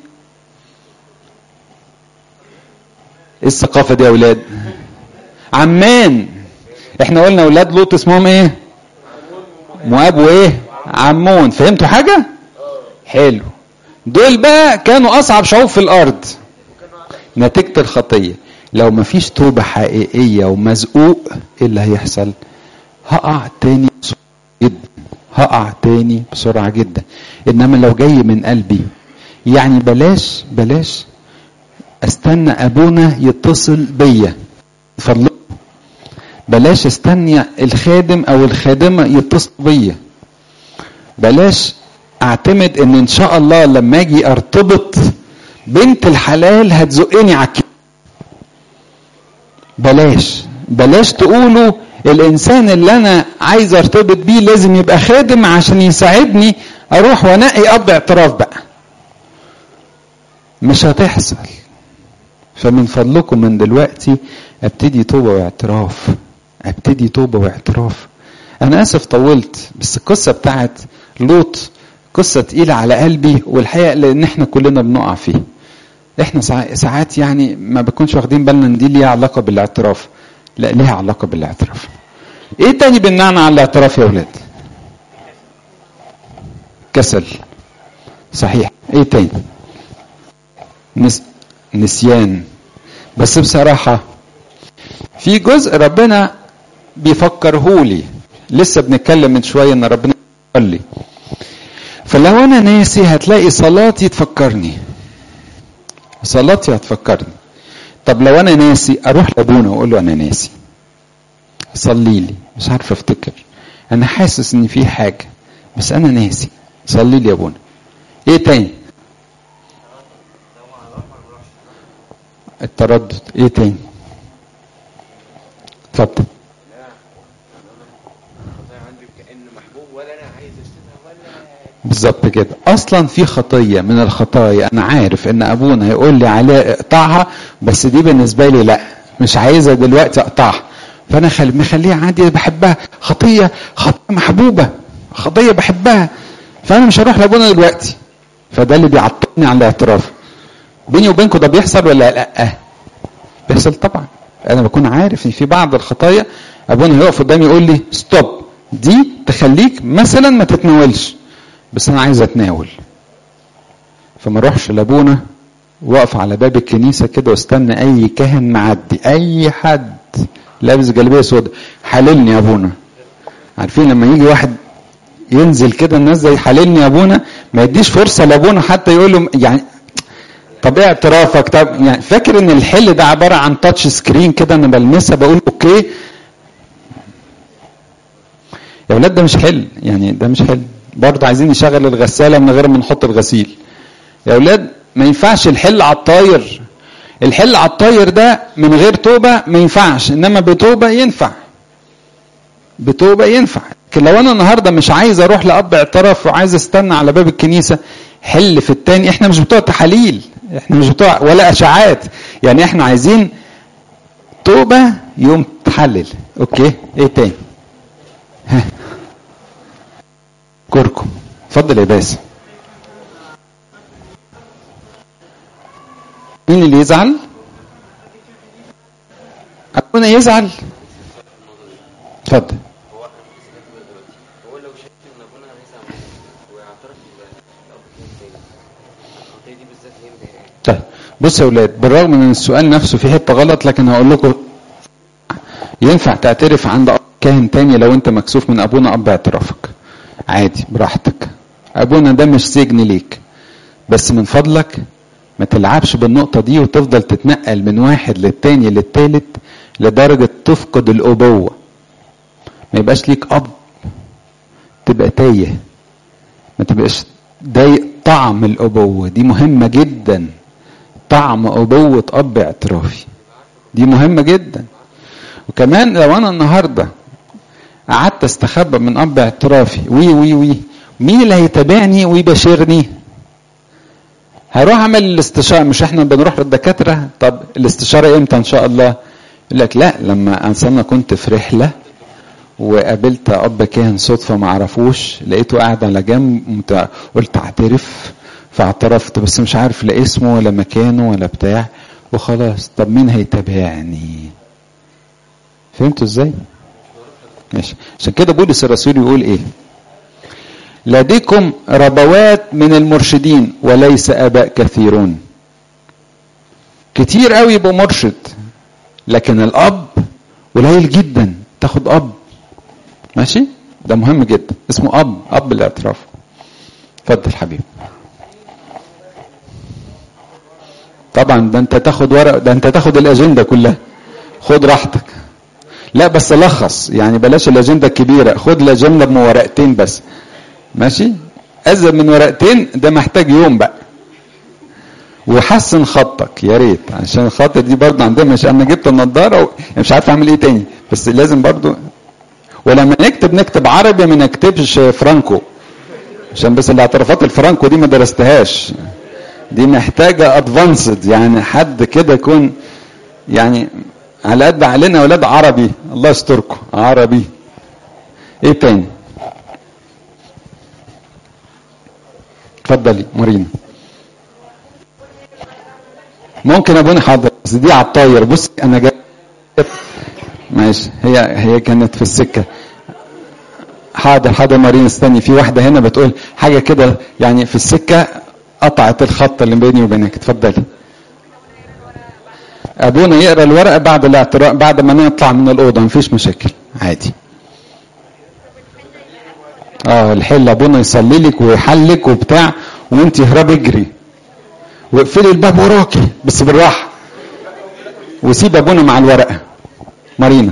الثقافه دي يا اولاد عمان احنا قلنا اولاد لوط اسمهم ايه مؤاب وايه عمون فهمتوا حاجه حلو دول بقى كانوا اصعب شعوب في الارض نتيجه الخطيه لو ما فيش توبه حقيقيه ومزقوق ايه اللي هيحصل هقع تاني بسرعه جدا هقع تاني بسرعه جدا انما لو جاي من قلبي يعني بلاش بلاش استنى ابونا يتصل بيا فضلكم بلاش استنى الخادم او الخادمه يتصل بيا بلاش اعتمد ان ان شاء الله لما اجي ارتبط بنت الحلال هتزقني على بلاش بلاش تقولوا الانسان اللي انا عايز ارتبط بيه لازم يبقى خادم عشان يساعدني اروح وانقي اب اعتراف بقى مش هتحصل فمن فضلكم من دلوقتي ابتدي توبه واعتراف ابتدي توبه واعتراف انا اسف طولت بس القصه بتاعت لوط قصه تقيله على قلبي والحقيقه لان احنا كلنا بنقع فيه احنا ساعات يعني ما بنكونش واخدين بالنا ان دي ليها علاقه بالاعتراف لا ليها علاقه بالاعتراف ايه تاني بنعنى على الاعتراف يا اولاد كسل صحيح ايه تاني نس... نسيان بس بصراحه في جزء ربنا بيفكرهولي لسه بنتكلم من شويه ان ربنا قال لي فلو انا ناسي هتلاقي صلاتي تفكرني صلاتي هتفكرني طب لو انا ناسي اروح لابونا واقول له انا ناسي صلي لي مش عارف افتكر انا حاسس ان في حاجه بس انا ناسي صلي لي يا ابونا ايه تاني التردد ايه تاني اتفضل والله عندي كأن محبوب ولا انا عايز اشتمها ولا بالظبط كده اصلا في خطيه من الخطايا انا عارف ان ابونا هيقول لي عليها اقطعها بس دي بالنسبه لي لا مش عايزها دلوقتي اقطعها فانا خل... مخليها عادي بحبها خطيه خطيه محبوبه خطيه بحبها فانا مش هروح لابونا دلوقتي فده اللي بيعطلني عن الاعتراف بيني وبينكم ده بيحصل ولا لا بيحصل طبعا انا بكون عارف ان في بعض الخطايا ابونا هيقف قدامي يقول لي ستوب دي تخليك مثلا ما تتناولش بس انا عايز اتناول فما اروحش لابونا واقف على باب الكنيسه كده واستنى اي كاهن معدي اي حد لابس جلابيه سودا حللني يا ابونا عارفين لما يجي واحد ينزل كده الناس زي حللني يا ابونا ما يديش فرصه لابونا حتى يقول له يعني طب ايه اعترافك طب يعني فاكر ان الحل ده عباره عن تاتش سكرين كده انا بلمسها بقول اوكي يا ولاد ده مش حل يعني ده مش حل برضه عايزين نشغل الغساله من غير ما نحط الغسيل يا ولاد ما ينفعش الحل على الطاير الحل على الطاير ده من غير توبه ما ينفعش انما بتوبه ينفع بتوبه ينفع لكن لو انا النهارده مش عايز اروح لاب اعتراف وعايز استنى على باب الكنيسه حل في التاني احنا مش بتوع تحاليل احنا مش بتوع ولا اشاعات يعني احنا عايزين توبه يوم تحلل اوكي ايه تاني ها كركم اتفضل يا باسم مين اللي يزعل ابونا يزعل اتفضل هو هو لو شايف ان ابونا هيسعى ويعترف بالاب تاني الخطيه دي بالذات هي مضايقاه طيب بص يا اولاد بالرغم من السؤال نفسه في حته غلط لكن هقول لكم ينفع تعترف عند أب كاهن تاني لو انت مكسوف من ابونا اب اعترافك عادي براحتك ابونا ده مش سجن ليك بس من فضلك ما تلعبش بالنقطة دي وتفضل تتنقل من واحد للتاني للتالت لدرجة تفقد الأبوة ما يبقاش ليك أب تبقى تايه ما تبقاش ضايق طعم الأبوة دي مهمة جدا طعم أبوة أب اعترافي دي مهمة جدا وكمان لو أنا النهاردة قعدت استخبى من أب اعترافي وي وي وي مين اللي هيتابعني ويباشرني هروح اعمل الاستشاره مش احنا بنروح للدكاتره طب الاستشاره امتى ان شاء الله يقول لك لا لما انا كنت في رحله وقابلت اب كاهن صدفه ما اعرفوش لقيته قاعد على جنب مت- قلت اعترف فاعترفت بس مش عارف لا اسمه ولا مكانه ولا بتاع وخلاص طب مين هيتابعني فهمتوا ازاي ماشي عشان كده بولس الرسول يقول ايه لديكم ربوات من المرشدين وليس اباء كثيرون كتير قوي يبقى مرشد لكن الاب قليل جدا تاخد اب ماشي ده مهم جدا اسمه اب اب الاعتراف اتفضل حبيبي طبعا ده انت تاخد ورق ده انت تاخد الاجنده كلها خد راحتك لا بس لخص يعني بلاش الاجنده الكبيره خد الاجنده من ورقتين بس ماشي ازيد من ورقتين ده محتاج يوم بقى وحسن خطك يا ريت عشان الخط دي برضه عندنا مش انا جبت النضاره و... مش عارف اعمل ايه تاني بس لازم برضه ولما نكتب نكتب عربي ما نكتبش فرانكو عشان بس الاعترافات الفرانكو دي ما درستهاش دي محتاجه ادفانسد يعني حد كده يكون يعني على قد علينا اولاد عربي الله يستركم عربي ايه تاني اتفضلي مارينا ممكن ابونا حاضر بس دي على الطاير بص انا جاي ماشي هي هي كانت في السكه حاضر حاضر مارينا استني في واحده هنا بتقول حاجه كده يعني في السكه قطعت الخط اللي بيني وبينك اتفضلي ابونا يقرا الورقه بعد الاعتراف بعد ما نطلع من الاوضه مفيش مشاكل عادي اه الحل ابونا يصلي لك ويحلك وبتاع وانت اهربي اجري واقفلي الباب وراكي بس بالراحه وسيب ابونا مع الورقه مارينا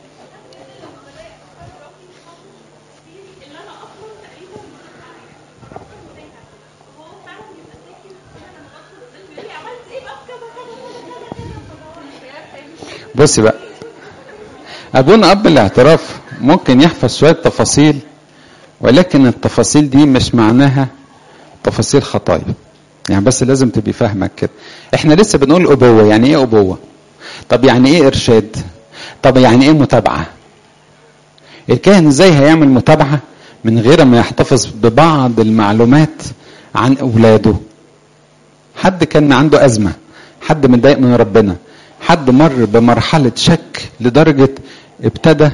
بصي بقى ابونا اب الاعتراف ممكن يحفظ شويه تفاصيل ولكن التفاصيل دي مش معناها تفاصيل خطايا يعني بس لازم تبقي فاهمه كده احنا لسه بنقول ابوه يعني ايه ابوه طب يعني ايه ارشاد طب يعني ايه متابعه الكاهن ازاي هيعمل متابعه من غير ما يحتفظ ببعض المعلومات عن اولاده حد كان عنده ازمه حد متضايق من ربنا حد مر بمرحله شك لدرجه ابتدى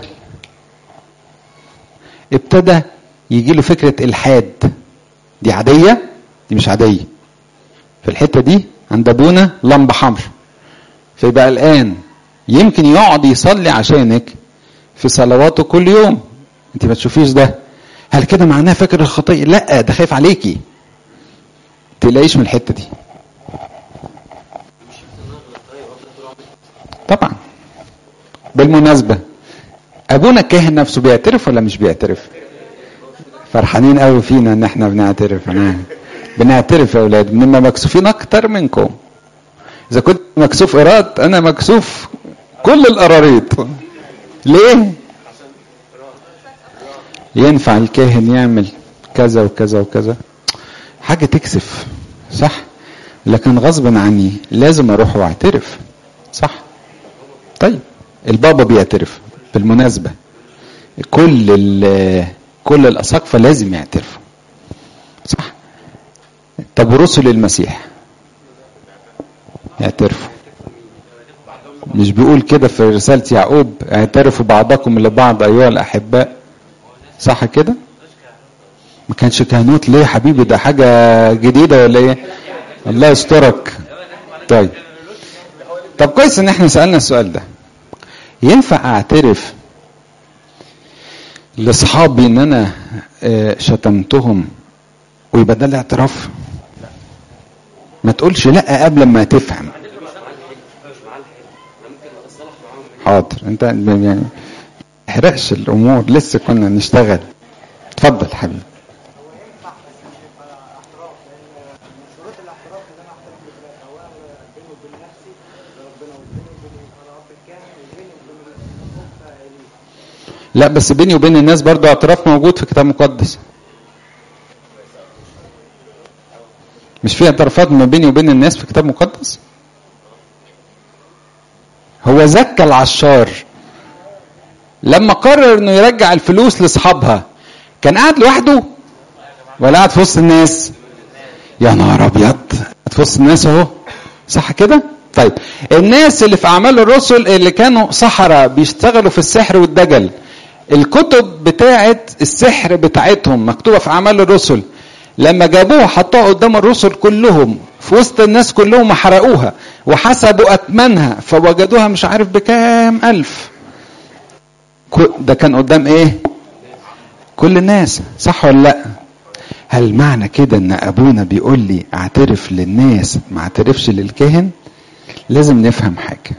ابتدى يجي له فكره الحاد دي عاديه دي مش عاديه في الحته دي عند ابونا لمبه حمر فيبقى الان يمكن يقعد يصلي عشانك في صلواته كل يوم انت ما تشوفيش ده هل كده معناه فاكر الخطيه لا ده خايف عليكي تلاقيش من الحته دي طبعا بالمناسبه ابونا الكاهن نفسه بيعترف ولا مش بيعترف فرحانين قوي فينا ان احنا بنعترف أنا. بنعترف يا اولاد بنبقى مكسوفين اكتر منكم اذا كنت مكسوف ايراد انا مكسوف كل القراريط ليه ينفع الكاهن يعمل كذا وكذا وكذا حاجة تكسف صح لكن غصب عني لازم اروح واعترف صح طيب البابا بيعترف بالمناسبة كل كل الاساقفة لازم يعترفوا صح طب ورسل المسيح يعترفوا مش بيقول كده في رسالة يعقوب اعترفوا بعضكم لبعض أيها الأحباء صح كده ما كانش كهنوت ليه حبيبي ده حاجة جديدة ولا ايه الله يسترك طيب طب كويس ان احنا سألنا السؤال ده ينفع اعترف لاصحابي ان انا شتمتهم ويبقى ده الاعتراف ما تقولش لا قبل ما تفهم حاضر انت يعني احرقش الامور لسه كنا نشتغل اتفضل حبيبي لا بس بيني وبين الناس برضو اعتراف موجود في كتاب مقدس مش في اعترافات ما بيني وبين الناس في كتاب مقدس هو زكى العشار لما قرر انه يرجع الفلوس لاصحابها كان قاعد لوحده ولا قاعد في وسط الناس يا نهار ابيض في وسط الناس اهو صح كده طيب الناس اللي في اعمال الرسل اللي كانوا سحرة بيشتغلوا في السحر والدجل الكتب بتاعه السحر بتاعتهم مكتوبه في اعمال الرسل لما جابوها حطوها قدام الرسل كلهم في وسط الناس كلهم حرقوها وحسبوا أثمنها فوجدوها مش عارف بكام ألف ده كان قدام إيه كل الناس صح ولا لا هل معنى كده ان ابونا بيقول لي اعترف للناس ما اعترفش للكاهن لازم نفهم حاجه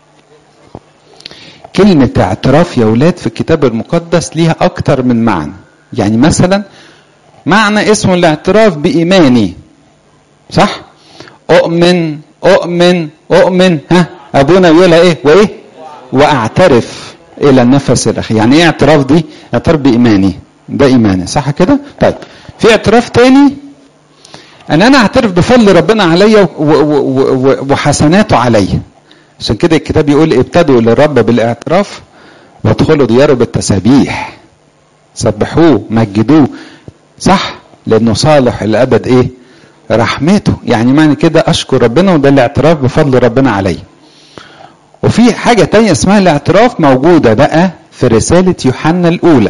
كلمة اعتراف يا ولاد في الكتاب المقدس ليها أكتر من معنى يعني مثلا معنى اسمه الاعتراف بإيماني صح أؤمن أؤمن أؤمن ها أبونا يقولها إيه وإيه وأعترف إلى النفس الأخير يعني إيه اعتراف دي اعتراف بإيماني ده إيماني صح كده طيب في اعتراف تاني أن أنا أعترف بفضل ربنا عليا وحسناته عليا عشان كده الكتاب يقول ابتدوا للرب بالاعتراف وادخلوا دياره بالتسابيح سبحوه مجدوه صح لانه صالح الابد ايه رحمته يعني معنى كده اشكر ربنا وده الاعتراف بفضل ربنا علي وفي حاجة تانية اسمها الاعتراف موجودة بقى في رسالة يوحنا الأولى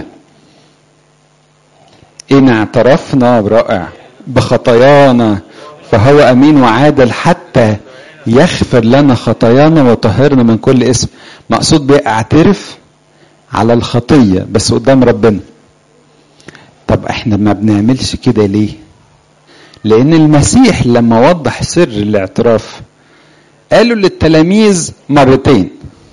إن اعترفنا برائع بخطايانا فهو أمين وعادل حتى يغفر لنا خطايانا ويطهرنا من كل اسم مقصود بيه اعترف على الخطية بس قدام ربنا طب احنا ما بنعملش كده ليه لان المسيح لما وضح سر الاعتراف قالوا للتلاميذ مرتين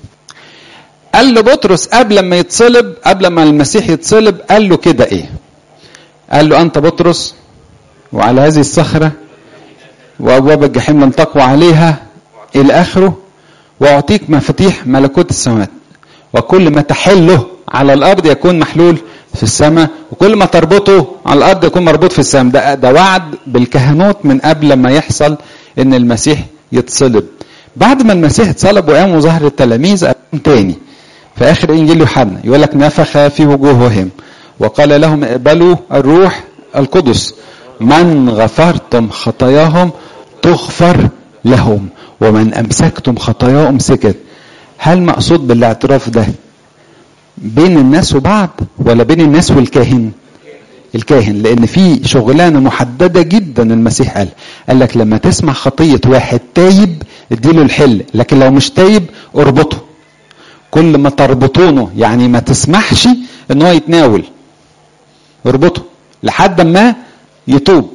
قال لبطرس قبل ما يتصلب قبل ما المسيح يتصلب قال له كده ايه قال له انت بطرس وعلى هذه الصخره وابواب الجحيم لن تقوى عليها الى اخره واعطيك مفاتيح ملكوت السماوات وكل ما تحله على الارض يكون محلول في السماء وكل ما تربطه على الارض يكون مربوط في السماء ده ده وعد بالكهنوت من قبل ما يحصل ان المسيح يتصلب بعد ما المسيح اتصلب وقام وظهر التلاميذ قام تاني في اخر انجيل يوحنا يقول لك نفخ في وجوههم وقال لهم اقبلوا الروح القدس من غفرتم خطاياهم تغفر لهم ومن امسكتم خطاياهم سكت هل مقصود بالاعتراف ده بين الناس وبعض ولا بين الناس والكاهن الكاهن لان في شغلانه محدده جدا المسيح قال قال لك لما تسمع خطيه واحد تايب اديله الحل لكن لو مش تايب اربطه كل ما تربطونه يعني ما تسمحش ان هو يتناول اربطه لحد ما يتوب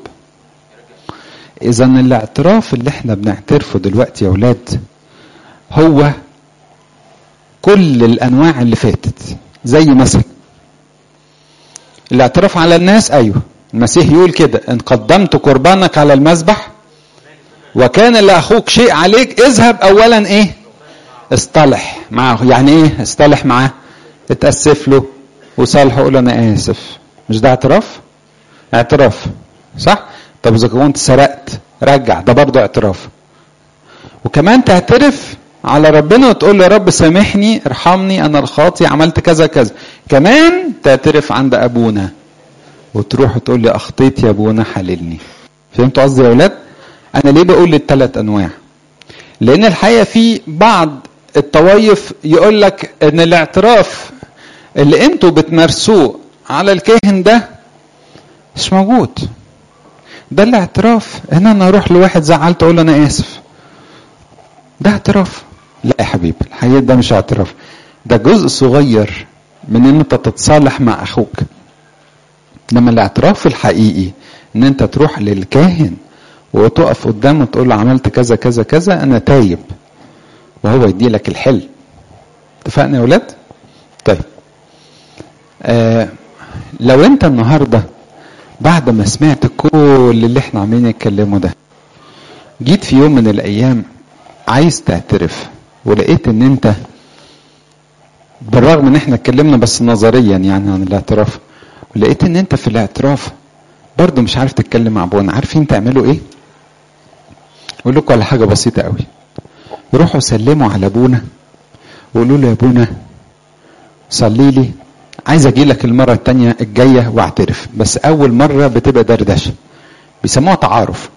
اذا الاعتراف اللي احنا بنعترفه دلوقتي يا اولاد هو كل الانواع اللي فاتت زي مثلا الاعتراف على الناس ايوه المسيح يقول كده ان قدمت قربانك على المذبح وكان لاخوك شيء عليك اذهب اولا ايه اصطلح معه يعني ايه اصطلح معاه اتاسف له وصالحه قول انا اسف مش ده اعتراف اعتراف صح طب اذا كنت سرقت رجع ده برضه اعتراف وكمان تعترف على ربنا وتقول له يا رب سامحني ارحمني انا الخاطي عملت كذا كذا كمان تعترف عند ابونا وتروح تقول لي اخطيت يا ابونا حللني فهمتوا قصدي يا اولاد انا ليه بقول الثلاث انواع لان الحقيقه في بعض الطوائف يقول لك ان الاعتراف اللي انتوا بتمارسوه على الكاهن ده مش موجود ده الاعتراف ان انا اروح لواحد زعلت اقول له انا اسف ده اعتراف لا يا حبيبي الحقيقه ده مش اعتراف ده جزء صغير من ان انت تتصالح مع اخوك انما الاعتراف الحقيقي ان انت تروح للكاهن وتقف قدامه تقول له عملت كذا كذا كذا انا تايب وهو يدي لك الحل اتفقنا يا ولاد طيب آه لو انت النهارده بعد ما سمعت كل اللي احنا عاملين نتكلمه ده جيت في يوم من الايام عايز تعترف ولقيت ان انت بالرغم ان احنا اتكلمنا بس نظريا يعني عن الاعتراف ولقيت ان انت في الاعتراف برضه مش عارف تتكلم مع ابونا عارفين تعملوا ايه اقول لكم على حاجه بسيطه قوي روحوا سلموا على ابونا وقولوا له يا ابونا صلي لي عايز اجي لك المره الثانيه الجايه واعترف بس اول مره بتبقى دردشه بيسموها تعارف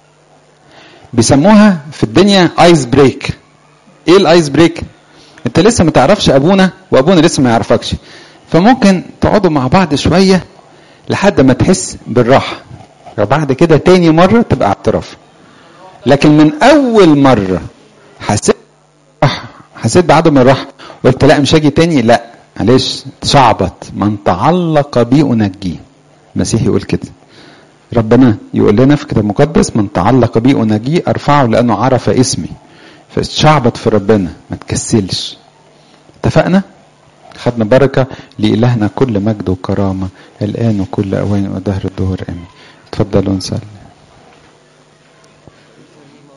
بيسموها في الدنيا ايس بريك ايه الايس بريك انت لسه ما تعرفش ابونا وابونا لسه ما يعرفكش فممكن تقعدوا مع بعض شويه لحد ما تحس بالراحه وبعد كده تاني مره تبقى اعتراف لكن من اول مره حسيت حسيت بعدم الراحه قلت لا مش هاجي تاني لا معلش شعبط من تعلق بي انجيه المسيح يقول كده ربنا يقول لنا في الكتاب المقدس من تعلق بي انجيه ارفعه لانه عرف اسمي فشعبط في ربنا ما تكسلش اتفقنا خدنا بركه لالهنا كل مجد وكرامه الان وكل اوان ودهر الدهور امين اتفضلوا نصلي